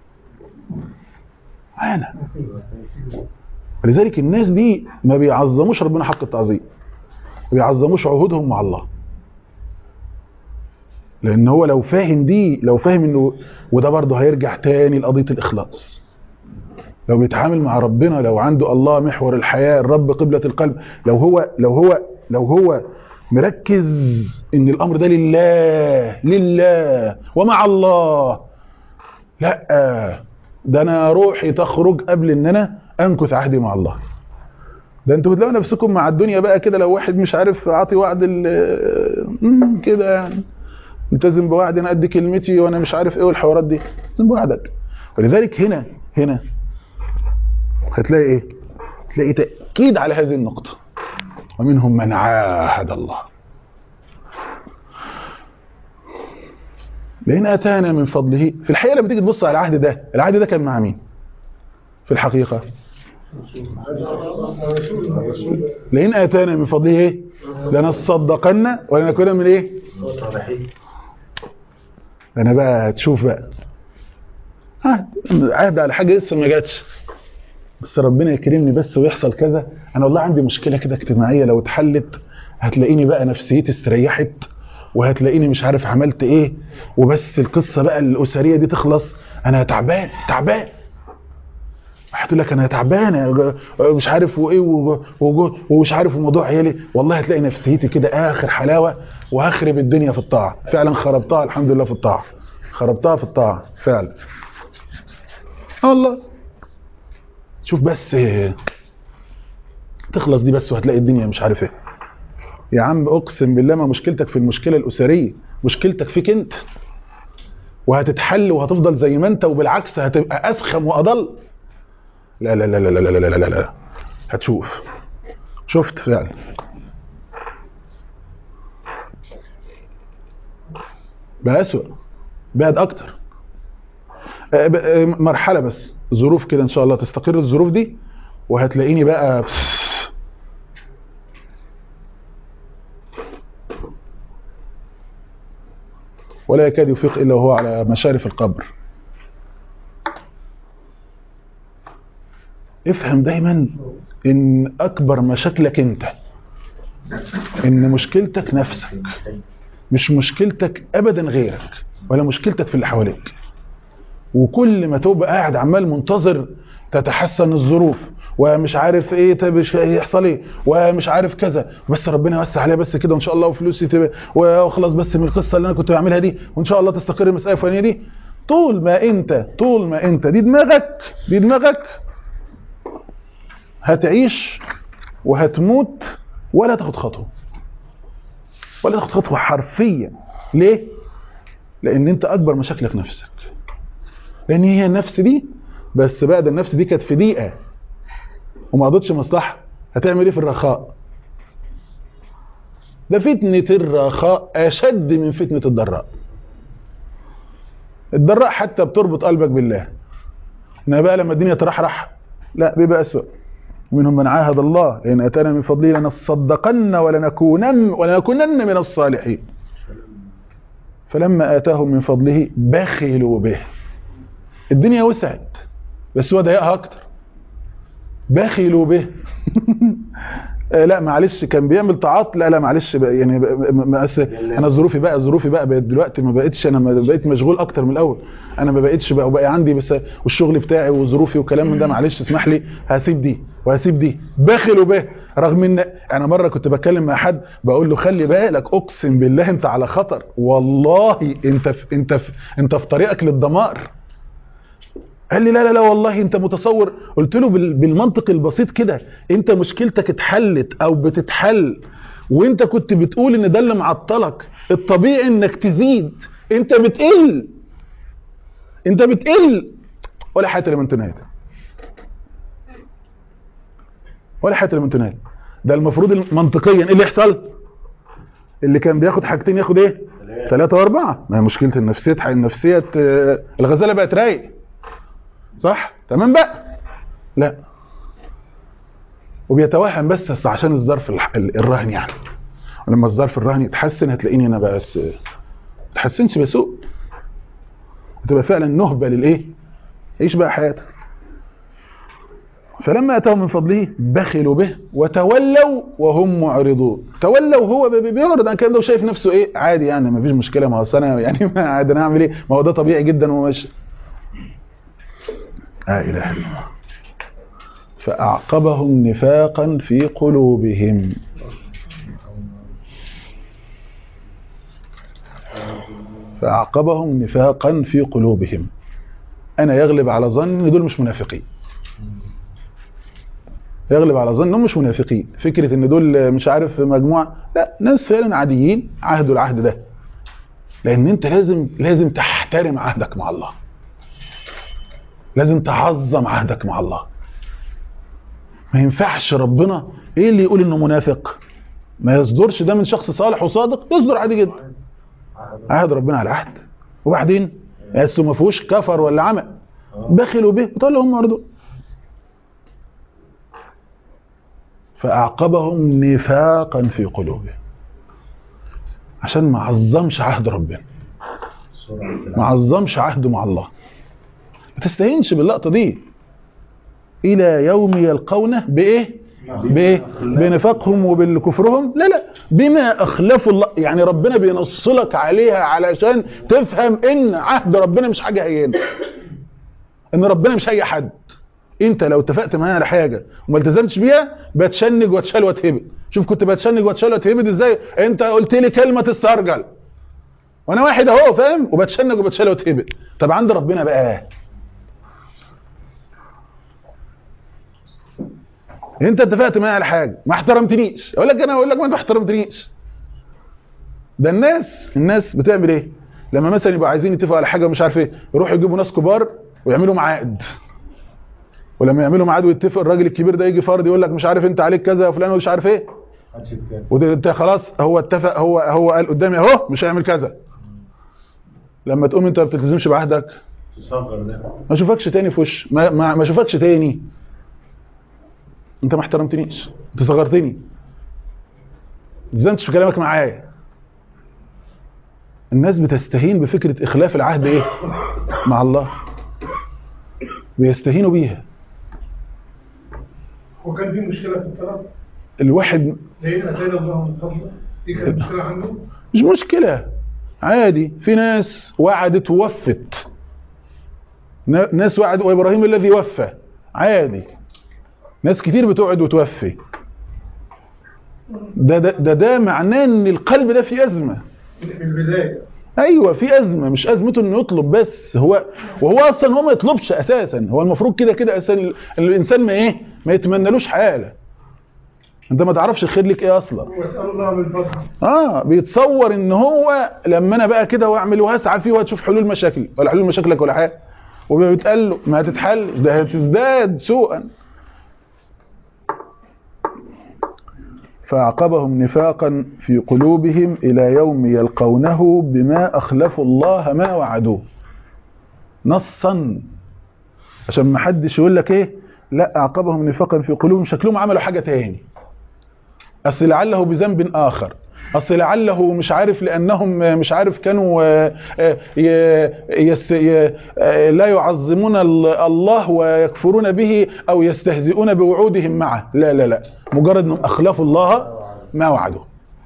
معانا ولذلك الناس دي ما بيعظموش ربنا حق التعظيم ما بيعظموش عهودهم مع الله لان هو لو فاهم دي لو فاهم انه وده برضه هيرجع تاني لقضيه الاخلاص لو بيتعامل مع ربنا لو عنده الله محور الحياه الرب قبله القلب لو هو لو هو لو هو مركز ان الامر ده لله لله ومع الله لا ده انا روحي تخرج قبل ان انا انكث عهدي مع الله ده انتوا بتلاقوا نفسكم مع الدنيا بقى كده لو واحد مش عارف عاطي وعد ال- مم، كده يعني التزم بوعد انا قد كلمتي وانا مش عارف ايه والحوارات دي التزم بوعدك ولذلك هنا هنا هتلاقي ايه تلاقي تاكيد على هذه النقطه ومنهم من عاهد الله لئن اتانا من فضله في الحقيقه لما تيجي تبص على العهد ده العهد ده كان مع مين في الحقيقه لئن اتانا من فضله ايه لنصدقن ولنكون من ايه انا بقى هتشوف بقى عهد عهد على حاجه لسه ما جاتش بس ربنا يكرمني بس ويحصل كذا انا والله عندي مشكله كده اجتماعيه لو اتحلت هتلاقيني بقى نفسيتي استريحت وهتلاقيني مش عارف عملت ايه وبس القصه بقى الاسريه دي تخلص انا تعبان تعبان هتقول لك انا تعبان أنا مش عارف وايه و- و- ومش عارف وموضوع عيالي والله هتلاقي نفسيتي كده اخر حلاوه وهخرب الدنيا في الطاعه فعلا خربتها الحمد لله في الطاعه خربتها في الطاعه فعلا اه والله شوف بس تخلص دي بس وهتلاقي الدنيا مش عارف ايه يا عم اقسم بالله ما مشكلتك في المشكله الاسريه مشكلتك فيك انت وهتتحل وهتفضل زي ما انت وبالعكس هتبقى اسخم واضل لا لا لا لا لا لا لا لا لا هتشوف شفت فعلا بقى اسوأ بعد اكتر آه، ب- آه، مرحله بس ظروف كده ان شاء الله تستقر الظروف دي وهتلاقيني بقى ولا يكاد يفيق الا وهو على مشارف القبر افهم دايما ان اكبر مشاكلك انت ان مشكلتك نفسك مش مشكلتك ابدا غيرك ولا مشكلتك في اللي حواليك وكل ما تبقى قاعد عمال منتظر تتحسن الظروف ومش عارف ايه طب مش هيحصل ايه ومش عارف كذا بس ربنا يوسع عليها بس كده وان شاء الله وفلوسي تبقى واخلص بس من القصه اللي انا كنت بعملها دي وان شاء الله تستقر المساله الفلانيه دي طول ما انت طول ما انت دي دماغك دي دماغك هتعيش وهتموت ولا تاخد خطوه ولا تاخد خطوه حرفيا ليه لان انت اكبر مشاكلك نفسك لان هي النفس دي بس بقى ده النفس دي كانت في دقيقه وما قضتش مصلحه هتعمل ايه في الرخاء ده فتنه الرخاء اشد من فتنه الضراء الضراء حتى بتربط قلبك بالله انما بقى لما الدنيا ترحرح لا بيبقى اسوأ ومنهم من عاهد الله إن أتانا من فضله لنصدقن ولنكونن ولنكونن من الصالحين فلما آتاهم من فضله بخلوا به الدنيا وسعت بس هو ضيقها أكتر بخلوا به آه لا معلش كان بيعمل طاعات لا لا معلش بقى يعني بقى ما أس... انا ظروفي بقى ظروفي بقى بقت دلوقتي ما بقتش انا ما بقيت مشغول اكتر من الاول انا ما بقتش بقى وبقى عندي بس والشغل بتاعي وظروفي وكلام من ده معلش اسمح لي هسيب دي وهسيب دي بخلوا به رغم ان انا مره كنت بتكلم مع حد بقول له خلي بالك اقسم بالله انت على خطر والله انت في انت في انت في طريقك للدمار قال لي لا لا لا والله انت متصور قلت له بال- بالمنطق البسيط كده انت مشكلتك اتحلت او بتتحل وانت كنت بتقول ان ده اللي معطلك الطبيعي انك تزيد انت بتقل انت بتقل ولا حياة لمن تنادى ولا حياة لمن تنادى ده المفروض منطقيا ايه اللي يحصل اللي كان بياخد حاجتين ياخد ايه ثلاثة واربعة ما هي مشكلة النفسية النفسية اه، الغزالة بقت رايق صح تمام بقى لا وبيتوهم بس أصل عشان الظرف الح- ال- الرهن يعني ولما الظرف الرهن يتحسن هتلاقيني انا بس ما تحسنش بسوء هتبقى فعلا نهبه للايه عيش بقى حياتك فلما اتاهم من فضله بخلوا به وتولوا وهم معرضون تولوا هو بي- بيعرض عن الكلام ده وشايف نفسه ايه عادي يعني ما فيش مشكله ما هو أصل انا يعني ما عادي انا هعمل ايه ما هو ده طبيعي جدا ومش لا اله الا الله فاعقبهم نفاقا في قلوبهم فأعقبهم نفاقا في قلوبهم أنا يغلب على ظني إن دول مش منافقين يغلب على ظن انهم مش منافقين فكره ان دول مش عارف مجموعه لا ناس فعلا عاديين عهدوا العهد ده لان انت لازم لازم تحترم عهدك مع الله لازم تعظم عهدك مع الله ما ينفعش ربنا ايه اللي يقول انه منافق ما يصدرش ده من شخص صالح وصادق يصدر عادي جدا عهد ربنا على عهد وبعدين بس ما فيهوش كفر ولا عمى بخلوا به وطلعوا هم برضه فأعقبهم نفاقا في قلوبهم عشان ما عظمش عهد ربنا ما عظمش عهده مع الله ما تستهينش باللقطة دي إلى يوم يلقونه بإيه؟ بإيه؟ بنفاقهم وبالكفرهم لا لا بما أخلفوا الله يعني ربنا بينصلك عليها علشان تفهم إن عهد ربنا مش حاجة هينة إن ربنا مش أي حد انت لو اتفقت معايا على حاجه وما التزمتش بيها بتشنج واتشال واتهبد شوف كنت بتشنج واتشال واتهبد ازاي انت قلت لي كلمه تسترجل وانا واحد اهو فاهم وبتشنج وبتشال واتهبد طب عند ربنا بقى انت اتفقت معايا على حاجه ما احترمتنيش اقول لك انا اقول لك ما انت ما احترمتنيش ده الناس الناس بتعمل ايه لما مثلا يبقوا عايزين يتفقوا على حاجه مش عارف ايه يروحوا يجيبوا ناس كبار ويعملوا معاقد ولما يعملوا ميعاد ويتفق الراجل الكبير ده يجي فرد يقول لك مش عارف انت عليك كذا يا فلان ومش عارف ايه وانت خلاص هو اتفق هو هو قال قدامي اهو مش هيعمل كذا لما تقوم انت ما بتلتزمش بعهدك تصغر ده ما اشوفكش تاني في وش ما ما ما اشوفكش تاني انت ما احترمتنيش انت صغرتني ما التزمتش في كلامك معايا الناس بتستهين بفكره اخلاف العهد ايه مع الله بيستهينوا بيها وكان في مشكلة في الطلب الواحد لأن أتينا الله من فضله دي كانت مشكلة عنده مش مشكلة عادي في ناس وعدت ووفت نا- ناس وعد وإبراهيم الذي وفى عادي ناس كتير بتوعد وتوفي ده ده ده, ده معناه ان القلب ده فيه أزمة من البداية ايوه في ازمه مش ازمته انه يطلب بس هو وهو اصلا هو ما يطلبش اساسا هو المفروض كده كده اساسا ال- الانسان ما ايه ما يتمنالوش حاله انت ما تعرفش الخير ليك ايه اصلا وأسأل الله من فضله اه بيتصور ان هو لما انا بقى كده واعمل وهسعى فيه وهتشوف حلول مشاكلي ولا حلول مشاكلك ولا حاجه وبيتقال له ما هتتحل ده هتزداد سوءا فأعقبهم نفاقا في قلوبهم إلى يوم يلقونه بما أخلفوا الله ما وعدوه نصا عشان ما حدش يقول لك ايه لا أعقبهم نفاقا في قلوبهم شكلهم عملوا حاجة تاني أصل لعله بذنب آخر أصل لعله مش عارف لأنهم مش عارف كانوا آه، آه، ي- يست ي- آه، لا يعظمون ال- الله ويكفرون به أو يستهزئون بوعودهم معه لا لا لا مجرد أنهم أخلفوا الله ما وعدوا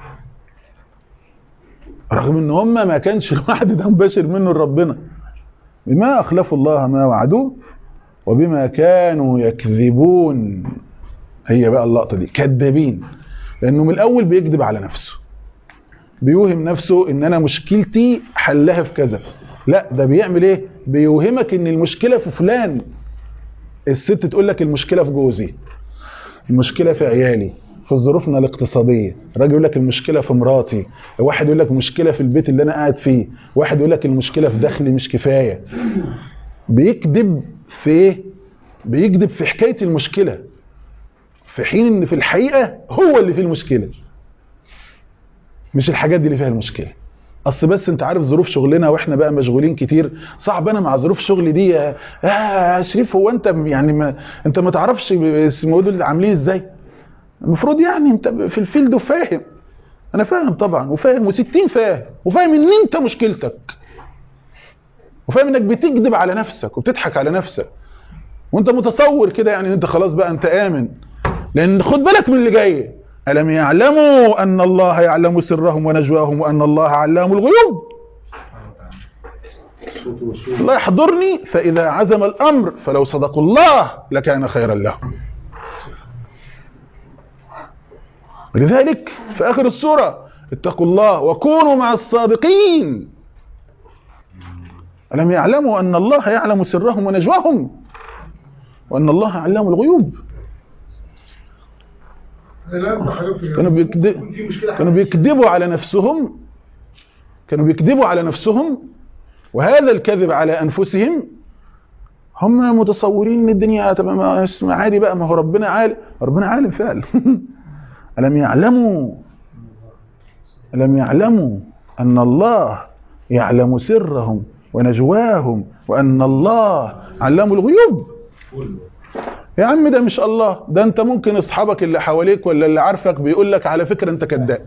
رغم ان هم ما كانش الوعد ده مباشر منه لربنا بما أخلفوا الله ما وعدوه وبما كانوا يكذبون هي بقى اللقطة دي كذابين لأنه من الأول بيكذب على نفسه بيوهم نفسه ان انا مشكلتي حلها في كذا لا ده بيعمل ايه بيوهمك ان المشكله في فلان الست تقول لك المشكله في جوزي المشكله في عيالي في ظروفنا الاقتصاديه الراجل يقول لك المشكله في مراتي واحد يقول لك المشكله في البيت اللي انا قاعد فيه واحد يقول لك المشكله في دخلي مش كفايه بيكذب في ايه بيكذب في حكايه المشكله في حين ان في الحقيقه هو اللي فيه المشكله مش الحاجات دي اللي فيها المشكله اصل بس انت عارف ظروف شغلنا واحنا بقى مشغولين كتير صعب انا مع ظروف شغلي دي يا يا شريف هو انت يعني ما انت ما تعرفش اسمه دول عاملين ازاي المفروض يعني انت في الفيلد وفاهم انا فاهم طبعا وفاهم و60 فاهم وفاهم ان انت مشكلتك وفاهم انك بتكذب على نفسك وبتضحك على نفسك وانت متصور كده يعني ان انت خلاص بقى انت امن لان خد بالك من اللي جاي ألم يعلموا أن الله يعلم سرهم ونجواهم وأن الله علام الغيوب الله يحضرني فإذا عزم الأمر فلو صدقوا الله لكان خيرا لهم لذلك في آخر السورة اتقوا الله وكونوا مع الصادقين ألم يعلموا أن الله يعلم سرهم ونجواهم وأن الله علام الغيوب انا اسمع حضرتك كانوا بيكد- يكون في مشكله كانوا بيكذبوا على نفسهم كانوا بيكذبوا على نفسهم وهذا الكذب على انفسهم هم متصورين ان الدنيا تبقى ما- اسم عادي بقى ما هو ربنا عالم ربنا عالم فعلا الم يعلموا الم يعلموا ان الله يعلم سرهم ونجواهم وان الله علام الغيوب يا عم ده مش الله ده انت ممكن اصحابك اللي حواليك ولا اللي عارفك بيقول لك على فكره انت كذاب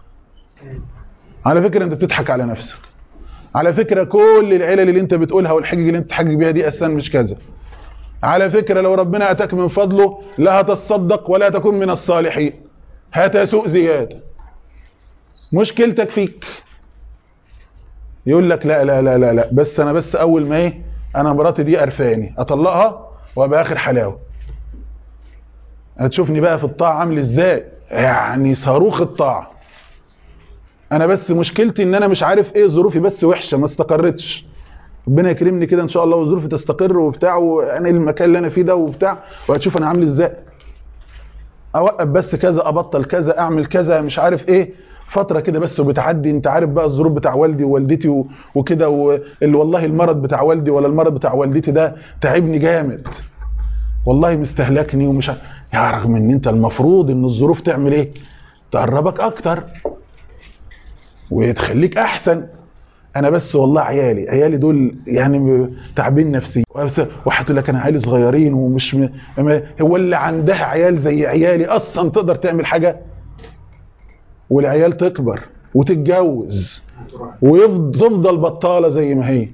على فكره انت بتضحك على نفسك على فكره كل العلل اللي انت بتقولها والحجج اللي انت تحجج بيها دي اساسا مش كذا على فكره لو ربنا اتاك من فضله لا هتصدق ولا تكون من الصالحين هتسوء زياده مشكلتك فيك يقول لك لا لا لا لا لا بس انا بس اول ما ايه انا مراتي دي قرفاني اطلقها وابقى اخر حلاوه هتشوفني بقى في الطاعه عامل ازاي يعني صاروخ الطاعه انا بس مشكلتي ان انا مش عارف ايه ظروفي بس وحشه ما استقرتش ربنا يكرمني كده ان شاء الله وظروفي تستقر وبتاع وانا المكان اللي انا فيه ده وبتاع وهتشوف انا عامل ازاي اوقف بس كذا ابطل كذا اعمل كذا مش عارف ايه فتره كده بس وبتعدي انت عارف بقى الظروف بتاع والدي ووالدتي و- وكده واللي والله المرض بتاع والدي ولا المرض بتاع والدتي ده تعبني جامد والله مستهلكني ومش ع- يا رغم ان انت المفروض ان الظروف تعمل ايه تقربك اكتر وتخليك احسن انا بس والله عيالي عيالي دول يعني م- تعبين نفسي وبس- وهتقول لك انا عيالي صغيرين ومش م... ما- هو اللي عندها عيال زي عيالي اصلا تقدر تعمل حاجه والعيال تكبر وتتجوز وتفضل بطاله زي ما هي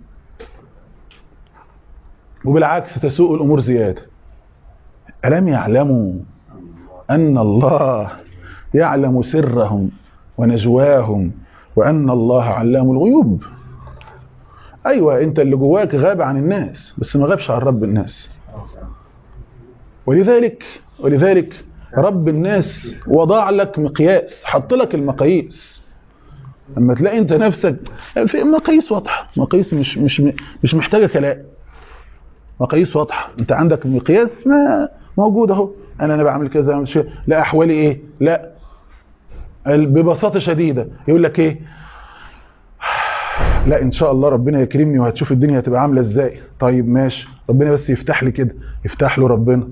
وبالعكس تسوء الامور زياده الم يعلموا ان الله يعلم سرهم ونجواهم وان الله علام الغيوب ايوه انت اللي جواك غاب عن الناس بس ما غابش عن رب الناس ولذلك ولذلك رب الناس وضع لك مقياس حط لك المقاييس لما تلاقي انت نفسك في مقاييس واضحه مقاييس مش مش مش محتاجه كلام مقاييس واضحه انت عندك مقياس ما موجود اهو انا انا بعمل كذا بعمل شيء لا احوالي ايه لا ال- ببساطه شديده يقول لك ايه لا ان شاء الله ربنا يكرمني وهتشوف الدنيا هتبقى عامله ازاي طيب ماشي ربنا بس يفتح لي كده يفتح له ربنا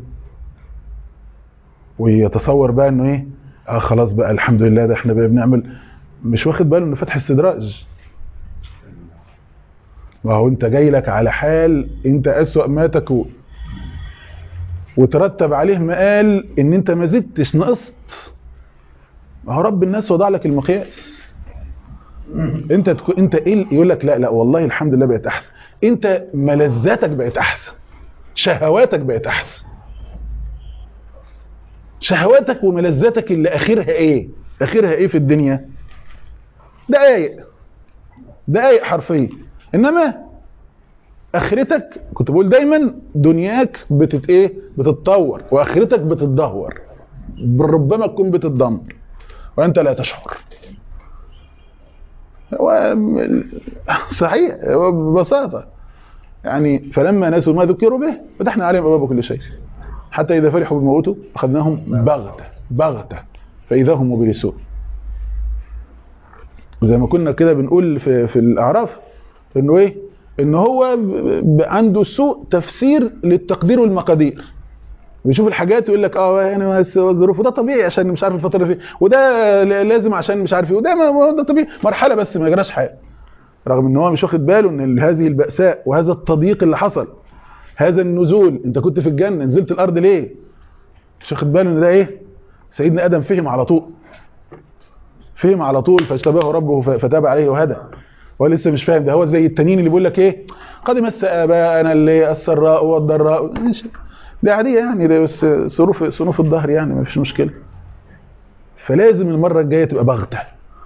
ويتصور بقى انه ايه اه خلاص بقى الحمد لله ده احنا بقى بنعمل مش واخد باله انه فتح استدراج ما هو انت جاي لك على حال انت اسوأ ما تكون وترتب عليه مقال ان انت ما زدتش نقصت ما هو رب الناس وضع لك المقياس انت تكون انت ايه يقول لك لا لا والله الحمد لله بقت احسن انت ملذاتك بقت احسن شهواتك بقت احسن شهواتك وملذاتك اللي اخرها ايه اخرها ايه في الدنيا دقايق دقايق حرفيا انما اخرتك كنت بقول دايما دنياك بتت ايه بتتطور واخرتك بتتدهور ربما تكون بتتدمر وانت لا تشعر هو صحيح هو ببساطه يعني فلما نسوا ما ذكروا به فتحنا عليهم ابواب كل شيء حتى اذا فرحوا بما اوتوا اخذناهم بغته بغته فاذا هم مبلسون زي ما كنا كده بنقول في في الاعراف انه ايه ان هو ب- ب- عنده سوء تفسير للتقدير والمقادير بيشوف الحاجات يقول لك اه يعني بس الظروف وده طبيعي عشان مش عارف الفتره اللي فيه وده ل- لازم عشان مش عارف ايه وده ما- ما- ده طبيعي مرحله بس ما يجراش حاجه رغم ان هو مش واخد باله ان هذه البأساء وهذا التضييق اللي حصل هذا النزول انت كنت في الجنه نزلت الارض ليه مش واخد باله ان ده ايه سيدنا ادم فهم على طول فهم على طول فاجتباه ربه ف- فتاب عليه وهدى هو لسه مش فاهم ده هو زي التانيين اللي بيقول لك ايه قد مس اباءنا اللي السراء والضراء ماشي. دي عاديه يعني ده بس صروف صنوف الظهر يعني ما فيش مشكله فلازم المره الجايه تبقى بغته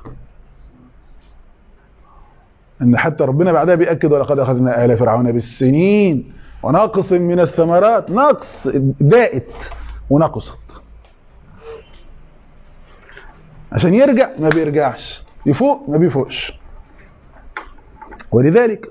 ان حتى ربنا بعدها بياكد ولقد اخذنا ال فرعون بالسنين ونقص من الثمرات نقص دائت ونقصت عشان يرجع ما بيرجعش يفوق ما بيفوقش ولذلك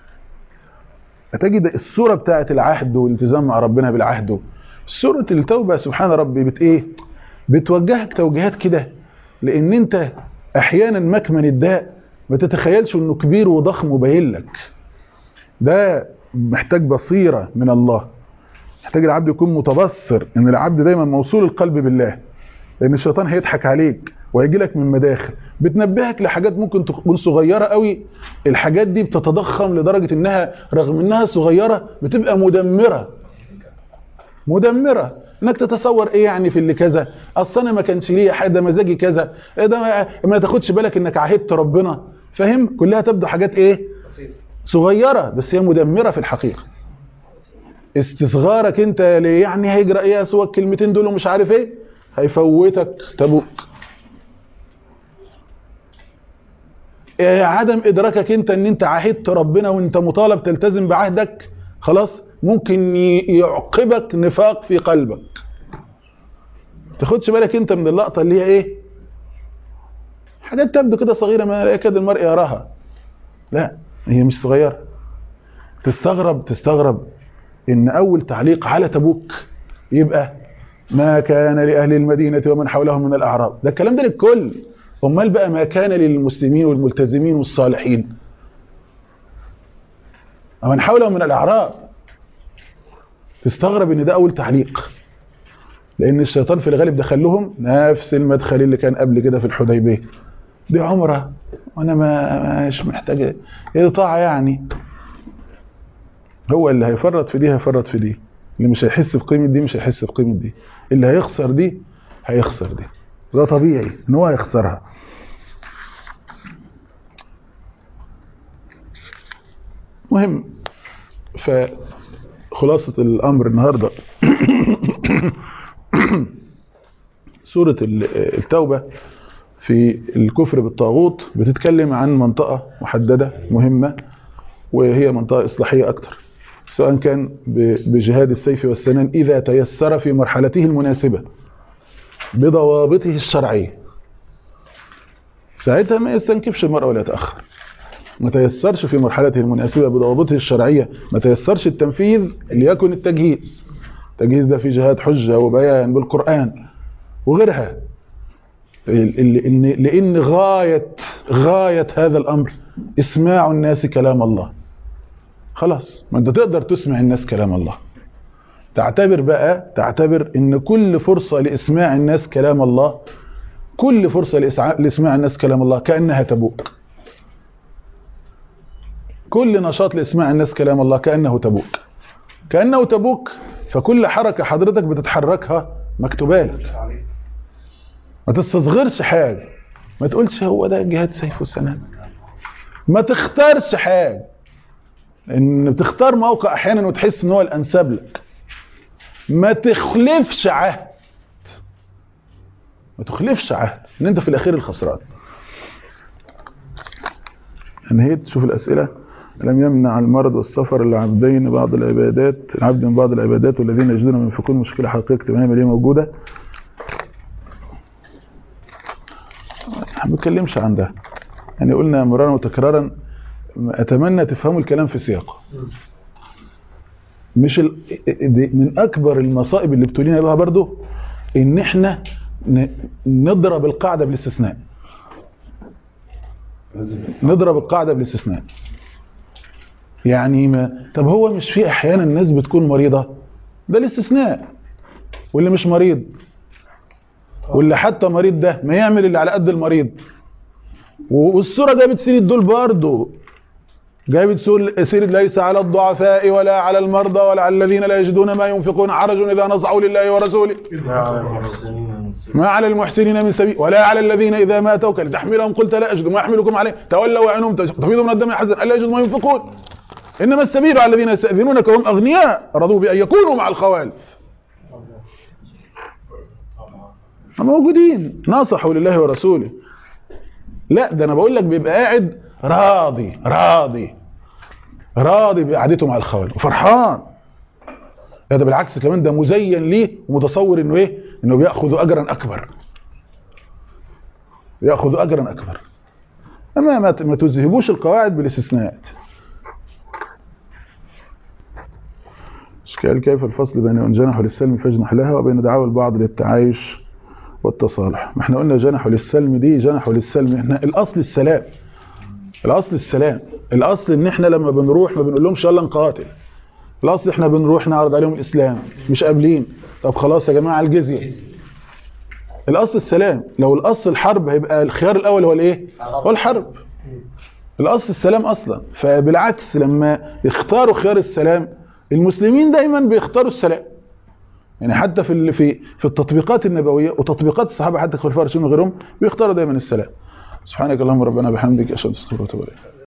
هتجد الصورة بتاعت العهد والالتزام مع ربنا بالعهد سورة التوبة سبحان ربي بت ايه بتوجهك توجيهات كده لان انت احيانا مكمن الداء ما تتخيلش انه كبير وضخم وباين لك ده محتاج بصيره من الله محتاج العبد يكون متبصر ان العبد دايما موصول القلب بالله لان الشيطان هيضحك عليك وهيجي لك من مداخل بتنبهك لحاجات ممكن تكون صغيره قوي الحاجات دي بتتضخم لدرجه انها رغم انها صغيره بتبقى مدمره مدمره انك تتصور ايه يعني في اللي كذا اصل انا ما كانش ليا حاجه مزاجي كذا ايه ده ما- ما تاخدش بالك انك عهدت ربنا فاهم كلها تبدو حاجات ايه صغيره بس هي مدمره في الحقيقه استصغارك انت ل- يعني هيجرى ايه سوى الكلمتين دول ومش عارف ايه هيفوتك تبوك إيه عدم ادراكك انت ان انت عهدت ربنا وانت مطالب تلتزم بعهدك خلاص ممكن ي- يعقبك نفاق في قلبك تاخدش بالك انت من اللقطه اللي هي ايه حاجات تبدو كده صغيره ما لا يكاد المرء يراها لا هي مش صغيره تستغرب تستغرب ان اول تعليق على تبوك يبقى ما كان لاهل المدينه ومن حولهم من الاعراب ده الكلام ده للكل امال بقى ما كان للمسلمين والملتزمين والصالحين ومن حولهم من الاعراب تستغرب ان ده اول تعليق لان الشيطان في الغالب دخل لهم نفس المدخل اللي كان قبل كده في الحديبيه دي عمره وانا ما مش محتاج ايه طاعه يعني هو اللي هيفرط في دي هيفرط في دي اللي مش هيحس بقيمه دي مش هيحس بقيمه دي اللي هيخسر دي هيخسر دي ده طبيعي ان هو هيخسرها مهم فخلاصة الأمر النهاردة سورة ال- التوبة في الكفر بالطاغوت بتتكلم عن منطقة محددة مهمة وهي منطقة إصلاحية أكتر سواء كان ب- بجهاد السيف والسنان إذا تيسر في مرحلته المناسبة بضوابطه الشرعية ساعتها ما يستنكفش المرء ولا يتأخر ما تيسرش في مرحلته المناسبة بضوابطه الشرعية ما تيسرش التنفيذ ليكن التجهيز التجهيز ده في جهاد حجة وبيان بالقرآن وغيرها ال- ال- إن- لأن غاية غاية هذا الأمر إسماع الناس كلام الله خلاص ما أنت تقدر تسمع الناس كلام الله تعتبر بقى تعتبر ان كل فرصة لإسماع الناس كلام الله كل فرصة لإسع- لإسماع الناس كلام الله كأنها تبوك كل نشاط لإسماع الناس كلام الله كأنه تبوك كأنه تبوك فكل حركة حضرتك بتتحركها مكتوبة لك ما تستصغرش حاجة ما تقولش هو ده جهاد سيف والسنان ما تختارش حاجة ان بتختار موقع احيانا وتحس ان هو الانسب لك ما تخلفش عهد ما تخلفش عهد ان انت في الاخير الخسران انهيت شوف الاسئله لم يمنع المرض والسفر العبدين بعض العبادات العبد من بعض العبادات والذين يجدون من ينفقون مشكله حقيقيه اجتماعيه ماليه موجوده ما بتكلمش عن ده يعني قلنا مرارا وتكرارا اتمنى تفهموا الكلام في سياقه مش ال... دي من اكبر المصائب اللي ابتلينا بها برضو ان احنا ن... نضرب القاعده بالاستثناء نضرب القاعده بالاستثناء يعني ما طب هو مش في احيانا الناس بتكون مريضه ده الاستثناء واللي مش مريض واللي حتى مريض ده ما يعمل اللي على قد المريض والصوره جابت سيره دول برضه جابت سيرة ليس على الضعفاء ولا على المرضى ولا على الذين لا يجدون ما ينفقون حرج إذا نصعوا لله ورسوله ما على المحسنين من سبيل ولا على الذين إذا ما أتوك لتحملهم قلت لا أجد ما أحملكم عليه تولوا وعنهم تفيض من الدم حزن ألا يجد ما ينفقون إنما السبيل على الذين يستأذنونك وهم أغنياء رضوا بأن يكونوا مع الخوالف موجودين نصحوا لله ورسوله لا ده أنا بقول لك بيبقى قاعد راضي راضي راضي بقعدته مع الخوالف وفرحان لا ده بالعكس كمان ده مزين ليه ومتصور انه ايه انه بياخذ اجرا اكبر بياخذ اجرا اكبر اما ما ما تذهبوش القواعد بالاستثناءات اشكال كيف الفصل بين ان جنحوا للسلم فاجنح لها وبين دعاوى البعض للتعايش والتصالح ما احنا قلنا جنحوا للسلم دي جنحوا للسلم احنا الاصل السلام الاصل السلام الاصل ان احنا لما بنروح ما بنقول لهمش يلا نقاتل الاصل احنا بنروح نعرض عليهم الاسلام مش قابلين طب خلاص يا جماعه الجزيه الاصل السلام لو الاصل الحرب هيبقى الخيار الاول هو الايه هو الحرب الاصل السلام اصلا فبالعكس لما يختاروا خيار السلام المسلمين دايما بيختاروا السلام يعني حتى في ال- في في التطبيقات النبويه وتطبيقات الصحابه حتى الخلفاء الراشدين وغيرهم بيختاروا دايما السلام سبحانك اللهم ربنا بحمدك اشهد ان لا اله الا انت استغفرك واتوب اليك